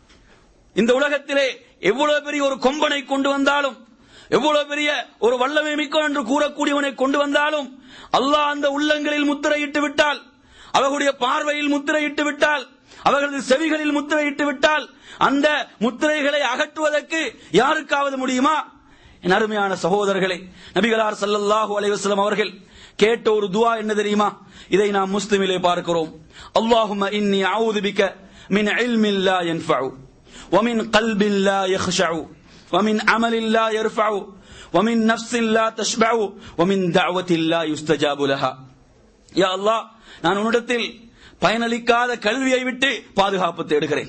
இந்த உலகத்திலே எவ்வளவு பெரிய ஒரு கொம்பனை கொண்டு வந்தாலும் எவ்வளவு பெரிய ஒரு வல்லமை மிக்க என்று கூறக்கூடியவனை கொண்டு வந்தாலும் அல்லாஹ் அந்த உள்ளங்களில் முத்திரையிட்டு விட்டால் அவர்களுடைய பார்வையில் முத்திரையிட்டு விட்டால் அவர்களது செவிகளில் முத்திரையிட்டு விட்டால் அந்த முத்திரைகளை அகற்றுவதற்கு யாருக்காவது முடியுமா என் அருமையான சகோதரர்களே நபிகளார் ஸல்லல்லாஹு அலைஹி வஸல்லம் அவர்கள் கேட்ட ஒரு துஆ என்ன தெரியுமா இதை நாம் முஸ்லிமிலே பார்க்கிறோம் அல்லாஹும்ம இன்னி அஊது பிக மின் இல்மின் லா யன்ஃபஉ ومن قلب لا يخشع ومن عمل لا يرفع ومن نفس لا تشبع ومن دعوة لا يستجاب لها يا الله நான் உன்னிடத்தில் பயனளிக்காத கல்வியை விட்டு பாதுகாப்பு தேடுகிறேன்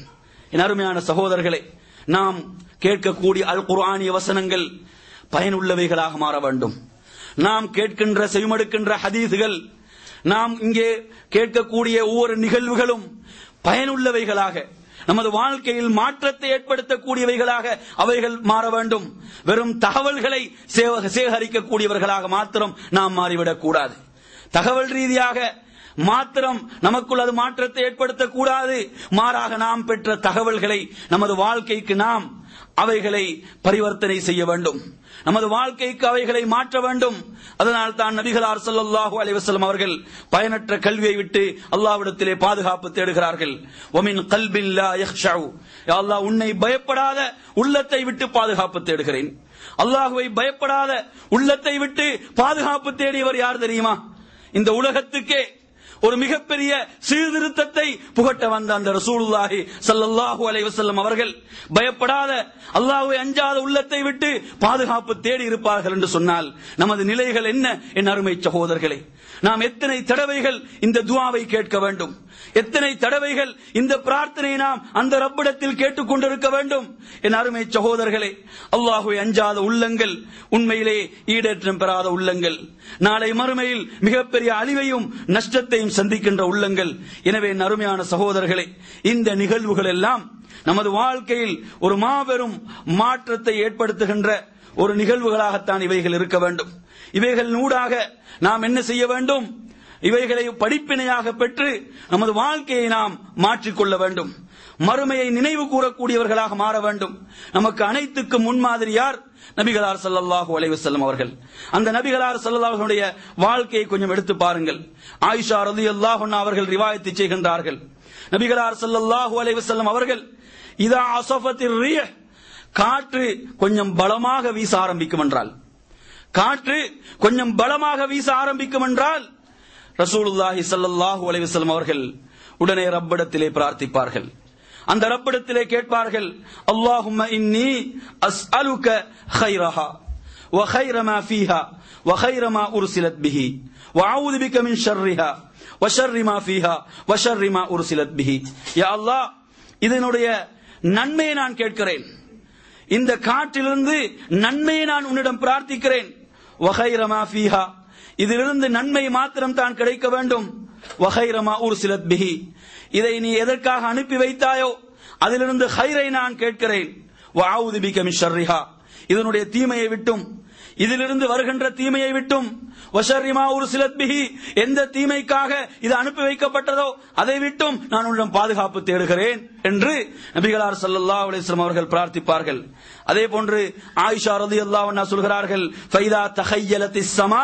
என் அருமையான சகோதரர்களே நாம் கேட்கக்கூடிய அல் குர்ஆனிய வசனங்கள் பயனுள்ளவைகளாக மாற வேண்டும் நாம் கேட்கின்ற செவிமடுக்கின்ற ஹதீதுகள் நாம் இங்கே கேட்கக்கூடிய ஒவ்வொரு நிகழ்வுகளும் பயனுள்ளவைகளாக நமது வாழ்க்கையில் மாற்றத்தை ஏற்படுத்தக்கூடியவைகளாக அவைகள் மாற வேண்டும் வெறும் தகவல்களை சேவ- சேகரிக்கக்கூடியவர்களாக மாத்திரம் நாம் மாறிவிடக் கூடாது தகவல் ரீதியாக மாத்திரம் நமக்குள் அது மாற்றத்தை ஏற்படுத்தக்கூடாது மாறாக நாம் பெற்ற தகவல்களை நமது வாழ்க்கைக்கு நாம் அவைகளை பரிவர்த்தனை செய்ய வேண்டும் நமது வாழ்க்கைக்கு அவைகளை மாற்ற வேண்டும் அதனால் தான் நபிகளார் ஸல்லல்லாஹு அலைஹி வஸல்லம் அவர்கள் பயனற்ற கல்வியை விட்டு அல்லாஹ்விடத்திலே பாதுகாப்பு தேடுகிறார்கள் ஒமின் கல்பின் லா யக்ஷவு யா அல்லாஹ் உன்னை பயப்படாத உள்ளத்தை விட்டு பாதுகாப்பு தேடுகிறேன் அல்லாஹுவை பயப்படாத உள்ளத்தை விட்டு பாதுகாப்பு தேடியவர் யார் தெரியுமா இந்த உலகத்துக்கே ஒரு மிகப்பெரிய சீர்திருத்தத்தை புகட்ட வந்த அந்த ரசூலுல்லாஹி ஸல்லல்லாஹு அலைஹி வஸல்லம் அவர்கள் பயப்படாத அல்லாஹ்வை அஞ்சாத உள்ளத்தை விட்டு பாதுகாப்பு தேடி இருப்பார்கள் என்று சொன்னால் நமது நிலைகள் என்ன என் அருமை சகோதரர்களே நாம் எத்தனை தடவைகள் இந்த துஆவை கேட்க வேண்டும் எத்தனை தடவைகள் இந்த பிரார்த்தனை நாம் அந்த ரப்பிடத்தில் கேட்டுக் கொண்டிருக்க வேண்டும் என் அருமை சகோதரர்களே அல்லாஹுவை அஞ்சாத உள்ளங்கள் உண்மையிலே ஈடேற்றம் பெறாத உள்ளங்கள் நாளை மறுமையில் மிகப்பெரிய அழிவையும் நஷ்டத்தையும் சந்திக்கின்ற உள்ளங்கள் எனவே என் அருமையான சகோதரர்களே இந்த நிகழ்வுகள் எல்லாம் நமது வாழ்க்கையில் ஒரு மாபெரும் மாற்றத்தை ஏற்படுத்துகின்ற ஒரு நிகழ்வுகளாகத்தான் இவைகள் இருக்க வேண்டும் இவைகள் நூடாக நாம் என்ன செய்ய வேண்டும் இவைகளை படிப்பினையாக பெற்று நமது வாழ்க்கையை நாம் மாற்றிக்கொள்ள வேண்டும் மறுமையை நினைவு கூறக்கூடியவர்களாக மாற வேண்டும் நமக்கு அனைத்துக்கு முன்மாதிரி யார் நபிகளார் ஸல்லல்லாஹு அலைஹி வஸல்லம் அவர்கள் அந்த நபிகளார் ஸல்லல்லாஹு அவர்களுடைய வாழ்க்கையை கொஞ்சம் எடுத்து பாருங்கள் ஆயிஷா ரலியல்லாஹு அன்ஹா அவர்கள் ரிவாயத்து செய்கின்றார்கள் நபிகளார் ஸல்லல்லாஹு அலைஹி வஸல்லம் அவர்கள் இதா அஸஃபத்திர் ரீஹ் காற்று கொஞ்சம் பலமாக வீச ஆரம்பிக்கும் என்றால் காற்று கொஞ்சம் பலமாக வீச ஆரம்பிக்கும் என்றால் ரசூலுல்லாஹி ஸல்லல்லாஹு அலைஹி வஸல்லம் அவர்கள் உடனே ரப்பிடத்திலே பிரார்த்திப்பார்கள் அந்த ரப்பிடத்திலே கேட்பார்கள் அல்லாஹும்ம இன்னி அஸ்அலுக خيرها وخير ما فيها وخير ما أرسلت به وأعوذ بك من شرها وشر ما فيها وشر ما أرسلت به يا الله இதனுடைய நன்மையை நான் கேட்கிறேன் இந்த காற்றிலிருந்து நன்மையை நான் உன்னிடம் பிரார்த்திக்கிறேன் வகைரமா ஃபீஹா இதிலிருந்து நன்மை மாத்திரம் தான் கிடைக்க வேண்டும் வகைரமா ஊர் சிலத் பிஹி இதை நீ எதற்காக அனுப்பி வைத்தாயோ அதிலிருந்து ஹைரை நான் கேட்கிறேன் வாவுது பிக மின் ஷர்ரிஹா இதனுடைய தீமையை விட்டும் இதிலிருந்து வருகின்ற தீமையை விட்டும் வஷர்ரிமா ஒரு சிலத்பிஹி எந்த தீமைக்காக இது அனுப்பி வைக்கப்பட்டதோ அதை விட்டும் நான் உன்னிடம் பாதுகாப்பு தேடுகிறேன் என்று நபிகளார் ஸல்லல்லாஹு அலைஹி வஸல்லம் அவர்கள் பிரார்த்திப்பார்கள் அதே போன்று ஆயிஷா ரலியல்லாஹு அன்ஹா சொல்கிறார்கள் ஃபைதா தஹய்யலத்திஸ் ஸமா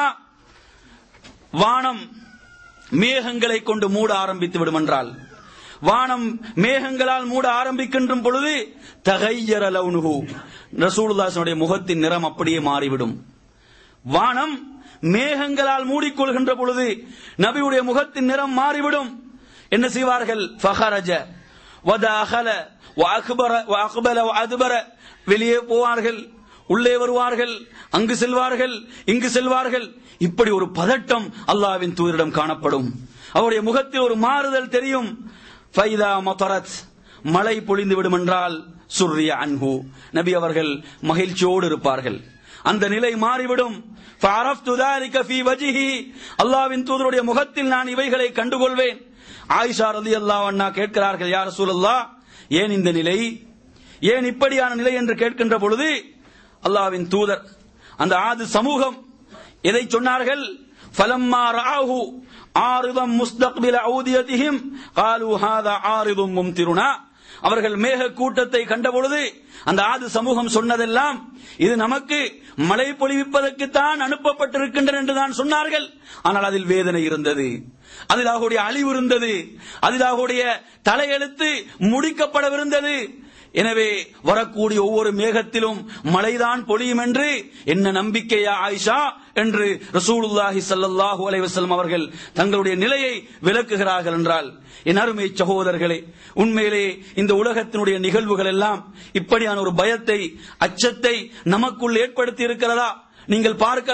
வானம் மேகங்களை கொண்டு மூட ஆரம்பித்து விடும் என்றால் வானம் மேகங்களால் மூட ஆரம்பிக்கின்ற பொழுது தகையர லவுனுகு ரசூலுல்லாஹினுடைய முகத்தின் நிறம் அப்படியே மாறிவிடும் வானம் மேகங்களால் மூடிக்கொள்கின்ற பொழுது நபியுடைய முகத்தின் நிறம் மாறிவிடும் என்ன செய்வார்கள் ஃபஹரஜ வதஅகல வஅக்பர வஅக்பல வஅத்பர வெளியே போவார்கள் உள்ளே வருவார்கள் அங்கு செல்வார்கள் இங்கு செல்வார்கள் இப்படி ஒரு பதட்டம் அல்லாஹ்வின் தூதரிடம் காணப்படும் அவருடைய முகத்தில் ஒரு மாறுதல் தெரியும் ஃபைதா மொத்தரத் மழை பொழிந்து விடும் என்றால் சுர்ரிய அன்ஹு நபி அவர்கள் மகிழ்ச்சியோடு இருப்பார்கள் அந்த நிலை மாறிவிடும் فعرفت ذلك في وجهه அல்லாஹ்வின் தூதருடைய முகத்தில் நான் இவைகளை கண்டுகொள்வேன் ஆயிஷா ரலியல்லாஹு அன்ஹா கேட்கிறார்கள் யா ரசூலல்லாஹ் ஏன் இந்த நிலை ஏன் இப்படியான நிலை என்று கேட்கின்ற பொழுது அல்லாஹ்வின் தூதர் அந்த ஆது சமூகம் எதை சொன்னார்கள் فلما رآه عارضا مستقبل أوديتهم قالوا هذا عارض ممطرنا அவர்கள் மேக கூட்டத்தை கண்டபொழுது அந்த ஆது சமூகம் சொன்னதெல்லாம் இது நமக்கு மழை பொழிவிப்பதற்குத்தான் அனுப்பப்பட்டிருக்கின்றன என்று தான் சொன்னார்கள் ஆனால் அதில் வேதனை இருந்தது அதில் அவர்களுடைய அழிவு இருந்தது அதில் அவர்களுடைய தலையெழுத்து முடிக்கப்படவிருந்தது எனவே வரக்கூடிய ஒவ்வொரு மேகத்திலும் மழைதான் பொழியும் என்று என்ன நம்பிக்கையா ஆயிஷா என்று ரசூலுல்லாஹி ஸல்லல்லாஹு அலைஹி வஸல்லம் அவர்கள் தங்களுடைய நிலையை விளக்குகிறார்கள் என்றால் என் அருமை சகோதரர்களே உண்மையிலே இந்த உலகத்தினுடைய நிகழ்வுகள் எல்லாம் இப்படியான ஒரு பயத்தை அச்சத்தை நமக்குள் ஏற்படுத்தி இருக்கிறதா நீங்கள் பார்க்கலாம்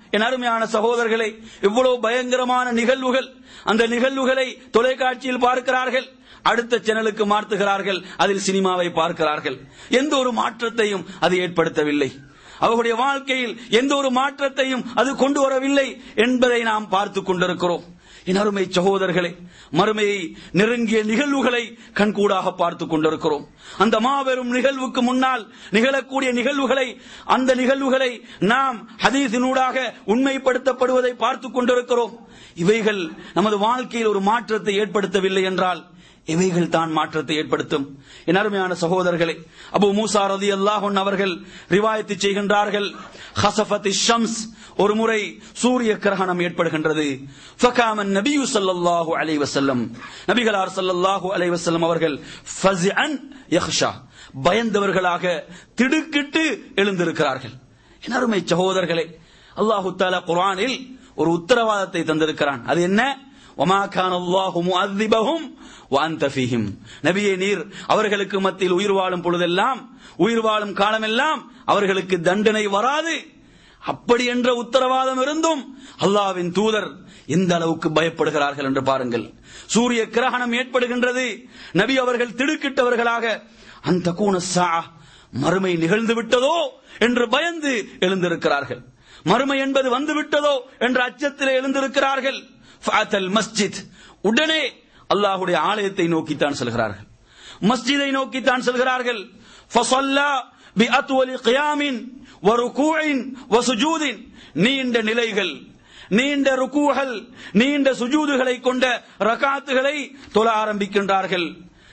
என் அருமையான சகோதரர்களே இவ்வளவு பயங்கரமான நிகழ்வுகள் அந்த நிகழ்வுகளை தொலைக்காட்சியில் பார்க்கிறார்கள் அடுத்த சேனலுக்கு மாற்றுகிறார்கள் அதில் சினிமாவை பார்க்கிறார்கள் எந்த ஒரு மாற்றத்தையும் அது ஏற்படுத்தவில்லை அவர்களுடைய வாழ்க்கையில் எந்த ஒரு மாற்றத்தையும் அது கொண்டு வரவில்லை என்பதை நாம் பார்த்து கொண்டிருக்கிறோம் என் அருமை சகோதரர்களே மறுமையை நெருங்கிய நிகழ்வுகளை கண்கூடாக பார்த்து கொண்டிருக்கிறோம் அந்த மாபெரும் நிகழ்வுக்கு முன்னால் நிகழக்கூடிய நிகழ்வுகளை அந்த நிகழ்வுகளை நாம் ஹதீஸினூடாக உண்மைப்படுத்தப்படுவதை பார்த்து கொண்டிருக்கிறோம் இவைகள் நமது வாழ்க்கையில் ஒரு மாற்றத்தை ஏற்படுத்தவில்லை என்றால் இவைகள் தான் மாற்றத்தை ஏற்படுத்தும் என் அருமையான சகோதரர்களே அபு மூசா ரதி அல்லாஹன் அவர்கள் ரிவாயத்து செய்கின்றார்கள் ஹசஃபத் ஷம்ஸ் ஒரு முறை சூரிய கிரகணம் ஏற்படுகின்றது ஃபகாமன் நபியு ஸல்லல்லாஹு அலைஹி வஸல்லம் நபிகளார் ஸல்லல்லாஹு அலைஹி வஸல்லம் அவர்கள் ஃபஸ்அன் யக்ஷா பயந்தவர்களாக திடுக்கிட்டு எழுந்திருக்கிறார்கள் என் அருமை சகோதரர்களே அல்லாஹு தஆலா குர்ஆனில் ஒரு உத்தரவாதத்தை தந்திருக்கிறான் அது என்ன وما كان الله مؤذبهم وانت فيهم நபியே நீர் அவர்களுக்கு மத்தியில் உயிர் வாழும் பொழுதெல்லாம் உயிர் வாழும் காலமெல்லாம் அவர்களுக்கு தண்டனை வராது அப்படி என்ற உத்தரவாதம் இருந்தும் அல்லாவின் தூதர் எந்த அளவுக்கு பயப்படுகிறார்கள் என்று பாருங்கள் சூரிய கிரகணம் ஏற்படுகின்றது நபி அவர்கள் திடுக்கிட்டவர்களாக அந்த கூண சா மறுமை நிகழ்ந்து விட்டதோ என்று பயந்து எழுந்திருக்கிறார்கள் மறுமை என்பது வந்து விட்டதோ என்ற அச்சத்திலே எழுந்திருக்கிறார்கள் ஃபாத்தல் மஸ்ஜித் உடனே அல்லாஹுடைய ஆலயத்தை நோக்கித்தான் செல்கிறார்கள் மஸ்ஜிதை நோக்கித்தான் செல்கிறார்கள் ஃபஸல்லா பிஅத்வலி கியாமின் வருகூஇன் வசுஜூதின் நீண்ட நிலைகள் நீண்ட ருக்கூகள் நீண்ட சுஜூதுகளை கொண்ட ரகாத்துகளை தொழ ஆரம்பிக்கின்றார்கள்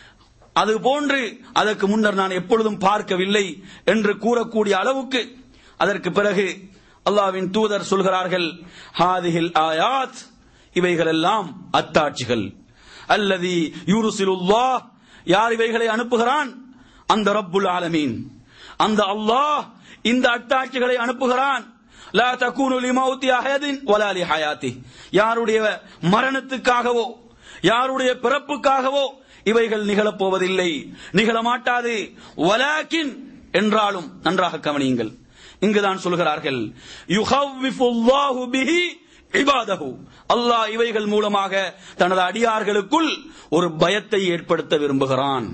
அது போன்று அதற்கு முன்னர் நான் எப்பொழுதும் பார்க்கவில்லை என்று கூறக்கூடிய அளவுக்கு அதற்கு பிறகு அல்லாவின் தூதர் சொல்கிறார்கள் ஹாதிஹில் ஆயாத் இவைகளெல்லாம் அத்தாட்சிகள் அல்லது யூருசிலுல்லாஹ் யார் இவைகளை அனுப்புகிறான் அந்த ரப்புல் ஆலமீன் அந்த அல்லாஹ் இந்த அத்தாட்சிகளை அனுப்புகிறான் லா தகூனு லிமௌத்தி அஹதின் வலா லிஹயாத்தி யாருடைய மரணத்துக்காகவோ யாருடைய பிறப்புக்காகவோ இவைகள் நிகழப்போவதில்லை நிகழமாட்டாது வலாக்கின் என்றாலும் நன்றாக கவனியுங்கள் இங்குதான் சொல்கிறார்கள் யுஹவ்விஃபுல்லாஹு பிஹி இபாதஹு அல்லாஹ் இவைகள் மூலமாக தனது அடியார்களுக்குள் ஒரு பயத்தை ஏற்படுத்த விரும்புகிறான்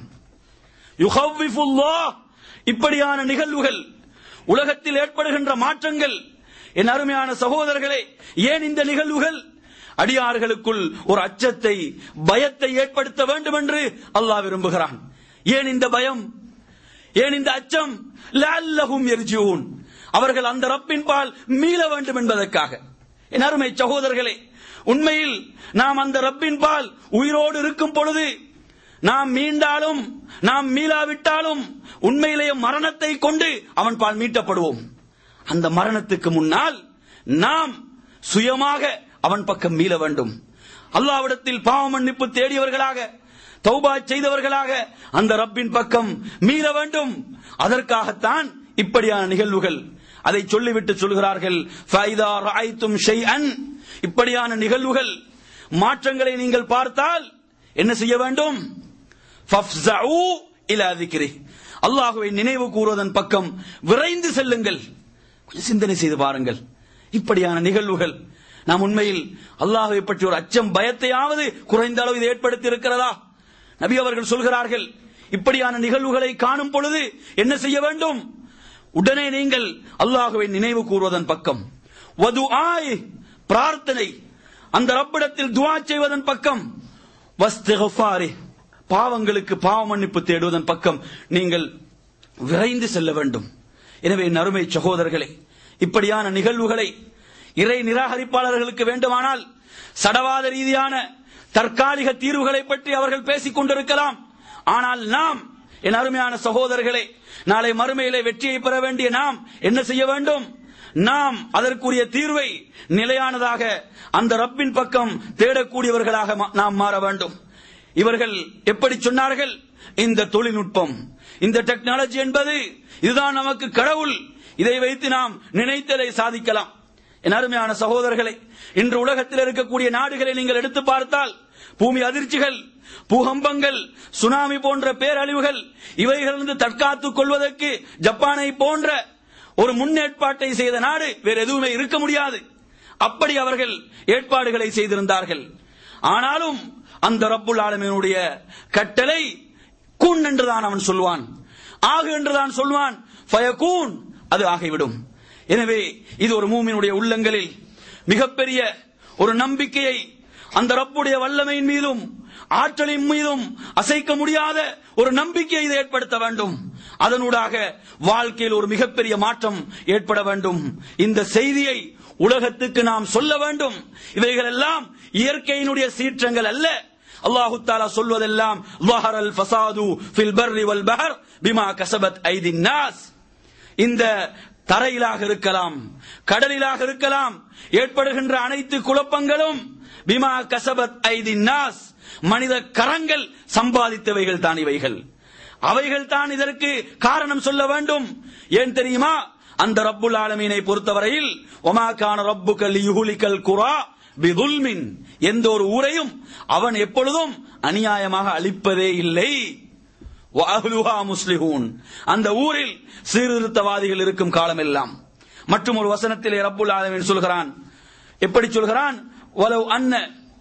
யுஹவ்விஃபுல்லாஹ் இப்படியான நிகழ்வுகள் உலகத்தில் ஏற்படுகின்ற மாற்றங்கள் என் அருமையான சகோதரர்களே ஏன் இந்த நிகழ்வுகள் அடியார்களுக்குள் ஒரு அச்சத்தை பயத்தை ஏற்படுத்த வேண்டும் என்று அல்லாஹ் விரும்புகிறான் ஏன் இந்த பயம் ஏன் இந்த அச்சம் லல்லஹும் எர்ஜியூன் அவர்கள் அந்த ரப்பின் பால் மீள வேண்டும் என்பதற்காக என் அருமை சகோதரர்களே உண்மையில் நாம் அந்த ரப்பின் பால் உயிரோடு இருக்கும் பொழுது நாம் மீண்டாலும் நாம் மீளாவிட்டாலும் உண்மையிலேயே மரணத்தை கொண்டு அவன் பால் மீட்டப்படுவோம் அந்த மரணத்துக்கு முன்னால் நாம் சுயமாக அவன் பக்கம் மீள வேண்டும் அல்லாவிடத்தில் பாவ மன்னிப்பு தேடியவர்களாக தௌபா செய்தவர்களாக அந்த ரப்பின் பக்கம் மீள வேண்டும் அதற்காகத்தான் இப்படியான நிகழ்வுகள் அதை சொல்லிவிட்டு சொல்கிறார்கள் ஃபைதா ரஅய்தும் ஷைஅன் இப்படியான நிகழ்வுகள் மாற்றங்களை நீங்கள் பார்த்தால் என்ன செய்ய வேண்டும் ஃபஃப்ஸஉ இலா திக்ரி அல்லாஹ்வை நினைவு கூறுவதன் பக்கம் விரைந்து செல்லுங்கள் கொஞ்சம் சிந்தனை செய்து பாருங்கள் இப்படியான நிகழ்வுகள் நாம் உண்மையில் அல்லாஹ்வை பற்றி ஒரு அச்சம் பயத்தையாவது குறைந்த அளவு இது ஏற்படுத்தி இருக்கிறதா நபி அவர்கள் சொல்கிறார்கள் இப்படியான நிகழ்வுகளை காணும் பொழுது என்ன செய்ய வேண்டும் உடனே நீங்கள் அல்லாஹுவை நினைவு கூறுவதன் பக்கம் வது ஆய் பிரார்த்தனை அந்த ரப்பிடத்தில் துவா செய்வதன் பக்கம் வஸ்திகஃபாரி பாவங்களுக்கு பாவ மன்னிப்பு தேடுவதன் பக்கம் நீங்கள் விரைந்து செல்ல வேண்டும் எனவே நறுமை சகோதரர்களே இப்படியான நிகழ்வுகளை இறை நிராகரிப்பாளர்களுக்கு வேண்டுமானால் சடவாத ரீதியான தற்காலிக தீர்வுகளை பற்றி அவர்கள் பேசிக் கொண்டிருக்கலாம் ஆனால் நாம் என் அருமையான சகோதரர்களே நாளை மறுமையிலே வெற்றியை பெற வேண்டிய நாம் என்ன செய்ய வேண்டும் நாம் அதற்குரிய தீர்வை நிலையானதாக அந்த ரப்பின் பக்கம் தேடக்கூடியவர்களாக மா- நாம் மாற வேண்டும் இவர்கள் எப்படி சொன்னார்கள் இந்த தொழில்நுட்பம் இந்த டெக்னாலஜி என்பது இதுதான் நமக்கு கடவுள் இதை வைத்து நாம் நினைத்ததை சாதிக்கலாம் என் அருமையான சகோதரர்களே இன்று உலகத்தில் இருக்கக்கூடிய நாடுகளை நீங்கள் எடுத்து பார்த்தால் பூமி அதிர்ச்சிகள் பூகம்பங்கள் சுனாமி போன்ற பேரழிவுகள் இவைகளிலிருந்து தற்காத்துக் கொள்வதற்கு ஜப்பானை போன்ற ஒரு முன்னேற்பாட்டை செய்த நாடு வேற எதுவுமே இருக்க முடியாது அப்படி அவர்கள் ஏற்பாடுகளை செய்திருந்தார்கள் ஆனாலும் அந்த ரப்புல் ஆலமீனுடைய கட்டளை குன் என்றுதான் அவன் சொல்வான் ஆகு என்றுதான் சொல்வான் ஃபயகூன் அது ஆகிவிடும் எனவே இது ஒரு மூமினுடைய உள்ளங்களில் மிகப்பெரிய ஒரு நம்பிக்கையை அந்த ரப்புடைய வல்லமையின் மீதும் ஆற்றலின் மீதும் அசைக்க முடியாத ஒரு நம்பிக்கையை இது ஏற்படுத்த வேண்டும் அதனூடாக வாழ்க்கையில் ஒரு மிகப்பெரிய மாற்றம் ஏற்பட வேண்டும் இந்த செய்தியை உலகத்துக்கு நாம் சொல்ல வேண்டும் இவைகள் எல்லாம் இயற்கையினுடைய சீற்றங்கள் அல்ல அல்லாஹு தாலா சொல்வதெல்லாம் வஹரல் ஃபசாது ஃபில் பர்ரி வல் பஹர் பிமா கசபத் ஐதின் நாஸ் இந்த தரையிலாக இருக்கலாம் கடலிலாக இருக்கலாம் ஏற்படுகின்ற அனைத்து குழப்பங்களும் பிமா கசபத் ஐதின் நாஸ் மனித கரங்கள் சம்பாதித்தவைகள் தான் இவைகள் அவைகள் தான் இதற்கு காரணம் சொல்ல வேண்டும் ஏன் தெரியுமா அந்த ரப்புல் ஆலமீனை பொறுத்தவரையில் ஒமாக்கான ரப்புக்கல் யுகுலிக்கல் குரா பிதுல்மின் எந்த ஒரு ஊரையும் அவன் எப்பொழுதும் அநியாயமாக அழிப்பதே இல்லை வஅஹ்லுஹா முஸ்லிஹூன் அந்த ஊரில் சீர்திருத்தவாதிகள் இருக்கும் காலமெல்லாம் மற்றும் ஒரு வசனத்திலே ரப்புல் ஆலமீன் சொல்கிறான் எப்படி சொல்கிறான் வலவ் அன்ன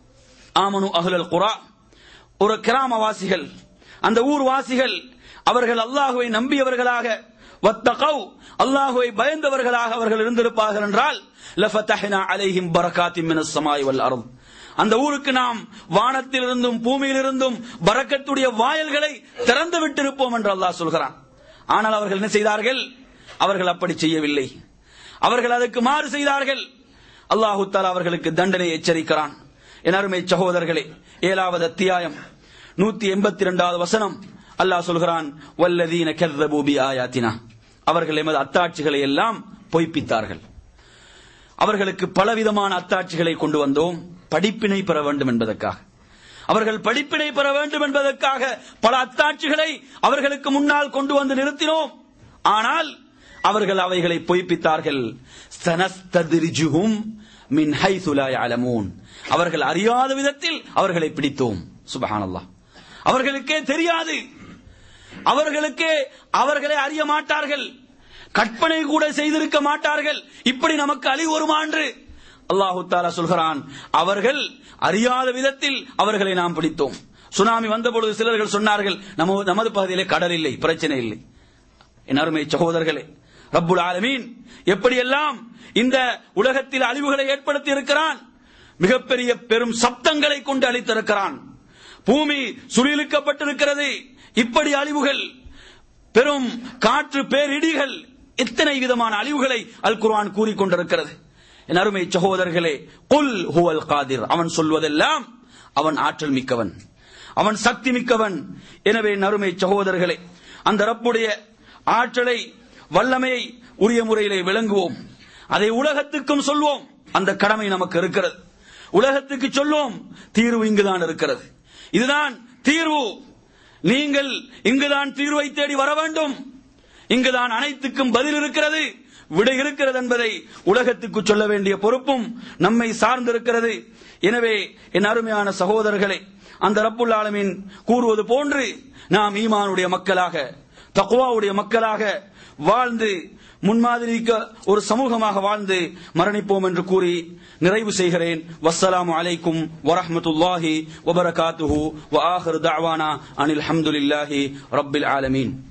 ஆமனு அஹ்லல் குரா ஒரு கிராமவாசிகள் அந்த ஊர்வாசிகள் அவர்கள் அல்லாஹுவை நம்பியவர்களாக வத்தகவ் அல்லாஹுவை பயந்தவர்களாக அவர்கள் இருந்திருப்பார்கள் என்றால் லஃபதஹ்னா அலைஹிம் பரகாத்தின் மினஸ் ஸமாய் வல் அர்த் அந்த ஊருக்கு நாம் வானத்திலிருந்தும் பூமியிலிருந்தும் பரக்கத்துடைய வாயல்களை திறந்து விட்டிருப்போம் என்று அல்லாஹ் சொல்கிறான் ஆனால் அவர்கள் என்ன செய்தார்கள் அவர்கள் அப்படி செய்யவில்லை அவர்கள் அதற்கு மாறு செய்தார்கள் அல்லாஹு தாலா அவர்களுக்கு தண்டனை எச்சரிக்கிறான் என் அருமை சகோதரர்களே ஏழாவது அத்தியாயம் நூத்தி எண்பத்தி இரண்டாவது வசனம் அல்லாஹ் சொல்கிறான் வல்லதீன கர்ரபூ பி ஆயாத்தினா அவர்கள் எமது அத்தாட்சிகளை எல்லாம் பொய்ப்பித்தார்கள் அவர்களுக்கு பலவிதமான அத்தாட்சிகளை கொண்டு வந்தோம் படிப்பினை பெற வேண்டும் என்பதற்காக அவர்கள் படிப்பினை பெற வேண்டும் என்பதற்காக பல அத்தாட்சிகளை அவர்களுக்கு முன்னால் கொண்டு வந்து நிறுத்தினோம் ஆனால் அவர்கள் அவைகளை பொய்ப்பித்தார்கள் சனஸ்ததிரிஜுஹும் மின் ஹைது லா யஅலமூன் அவர்கள் அறியாத விதத்தில் அவர்களை பிடித்தோம் சுபஹானல்லாஹ் அவர்களுக்கே தெரியாது அவர்களுக்கே அவர்களை அறிய மாட்டார்கள் கற்பனை கூட செய்திருக்க மாட்டார்கள் இப்படி நமக்கு அழிவு வருமா என்று அல்லாஹு தாலா சொல்கிறான் அவர்கள் அறியாத விதத்தில் அவர்களை நாம் பிடித்தோம் சுனாமி வந்த பொழுது சிலர்கள் சொன்னார்கள் நம்ம நமது பகுதியிலே கடல் இல்லை பிரச்சனை இல்லை என் அருமை சகோதரர்களே ரப்புல் ஆலமீன் எப்படியெல்லாம் இந்த உலகத்தில் அழிவுகளை ஏற்படுத்தி இருக்கிறான் மிகப்பெரிய பெரும் சப்தங்களை கொண்டு அளித்திருக்கிறான் பூமி சுழிலுக்கப்பட்டிருக்கிறது இப்படி அழிவுகள் பெரும் காற்று பேரிடிகள் எத்தனை விதமான அழிவுகளை அல் குர்ஆன் கூறிக்கொண்டிருக்கிறது என் அருமை சகோதரர்களே குல் ஹுவல் காதிர் அவன் சொல்வதெல்லாம் அவன் ஆற்றல் மிக்கவன் அவன் சக்தி மிக்கவன் எனவே என் அருமை சகோதரர்களே அந்த ரப்புடைய ஆற்றலை வல்லமையை உரிய முறையிலே விளங்குவோம் அதை உலகத்துக்கும் சொல்வோம் அந்த கடமை நமக்கு இருக்கிறது உலகத்துக்கு சொல்வோம் தீர்வு இங்குதான் இருக்கிறது இதுதான் தீர்வு நீங்கள் இங்குதான் தீர்வை தேடி வர வேண்டும் இங்குதான் அனைத்துக்கும் பதில் இருக்கிறது விடை இருக்கிறது என்பதை உலகத்துக்கு சொல்ல வேண்டிய பொறுப்பும் நம்மை சார்ந்திருக்கிறது எனவே என் அருமையான சகோதரர்களே அந்த ரப்புல் ஆலமீன் கூறுவது போன்று நாம் ஈமானுடைய மக்களாக தக்குவாவுடைய மக்களாக வாழ்ந்து முன்மாதிரிக்க ஒரு சமூகமாக வாழ்ந்து மரணிப்போம் என்று கூறி நிறைவு செய்கிறேன் வஸ்ஸலாமு அலைக்கும் வரஹ்மத்துல்லாஹி வபரகாத்துஹு வ ஆஹிரு தஅவானா அனில் ஹம்துலில்லாஹி ரப்பில் ஆலமீன்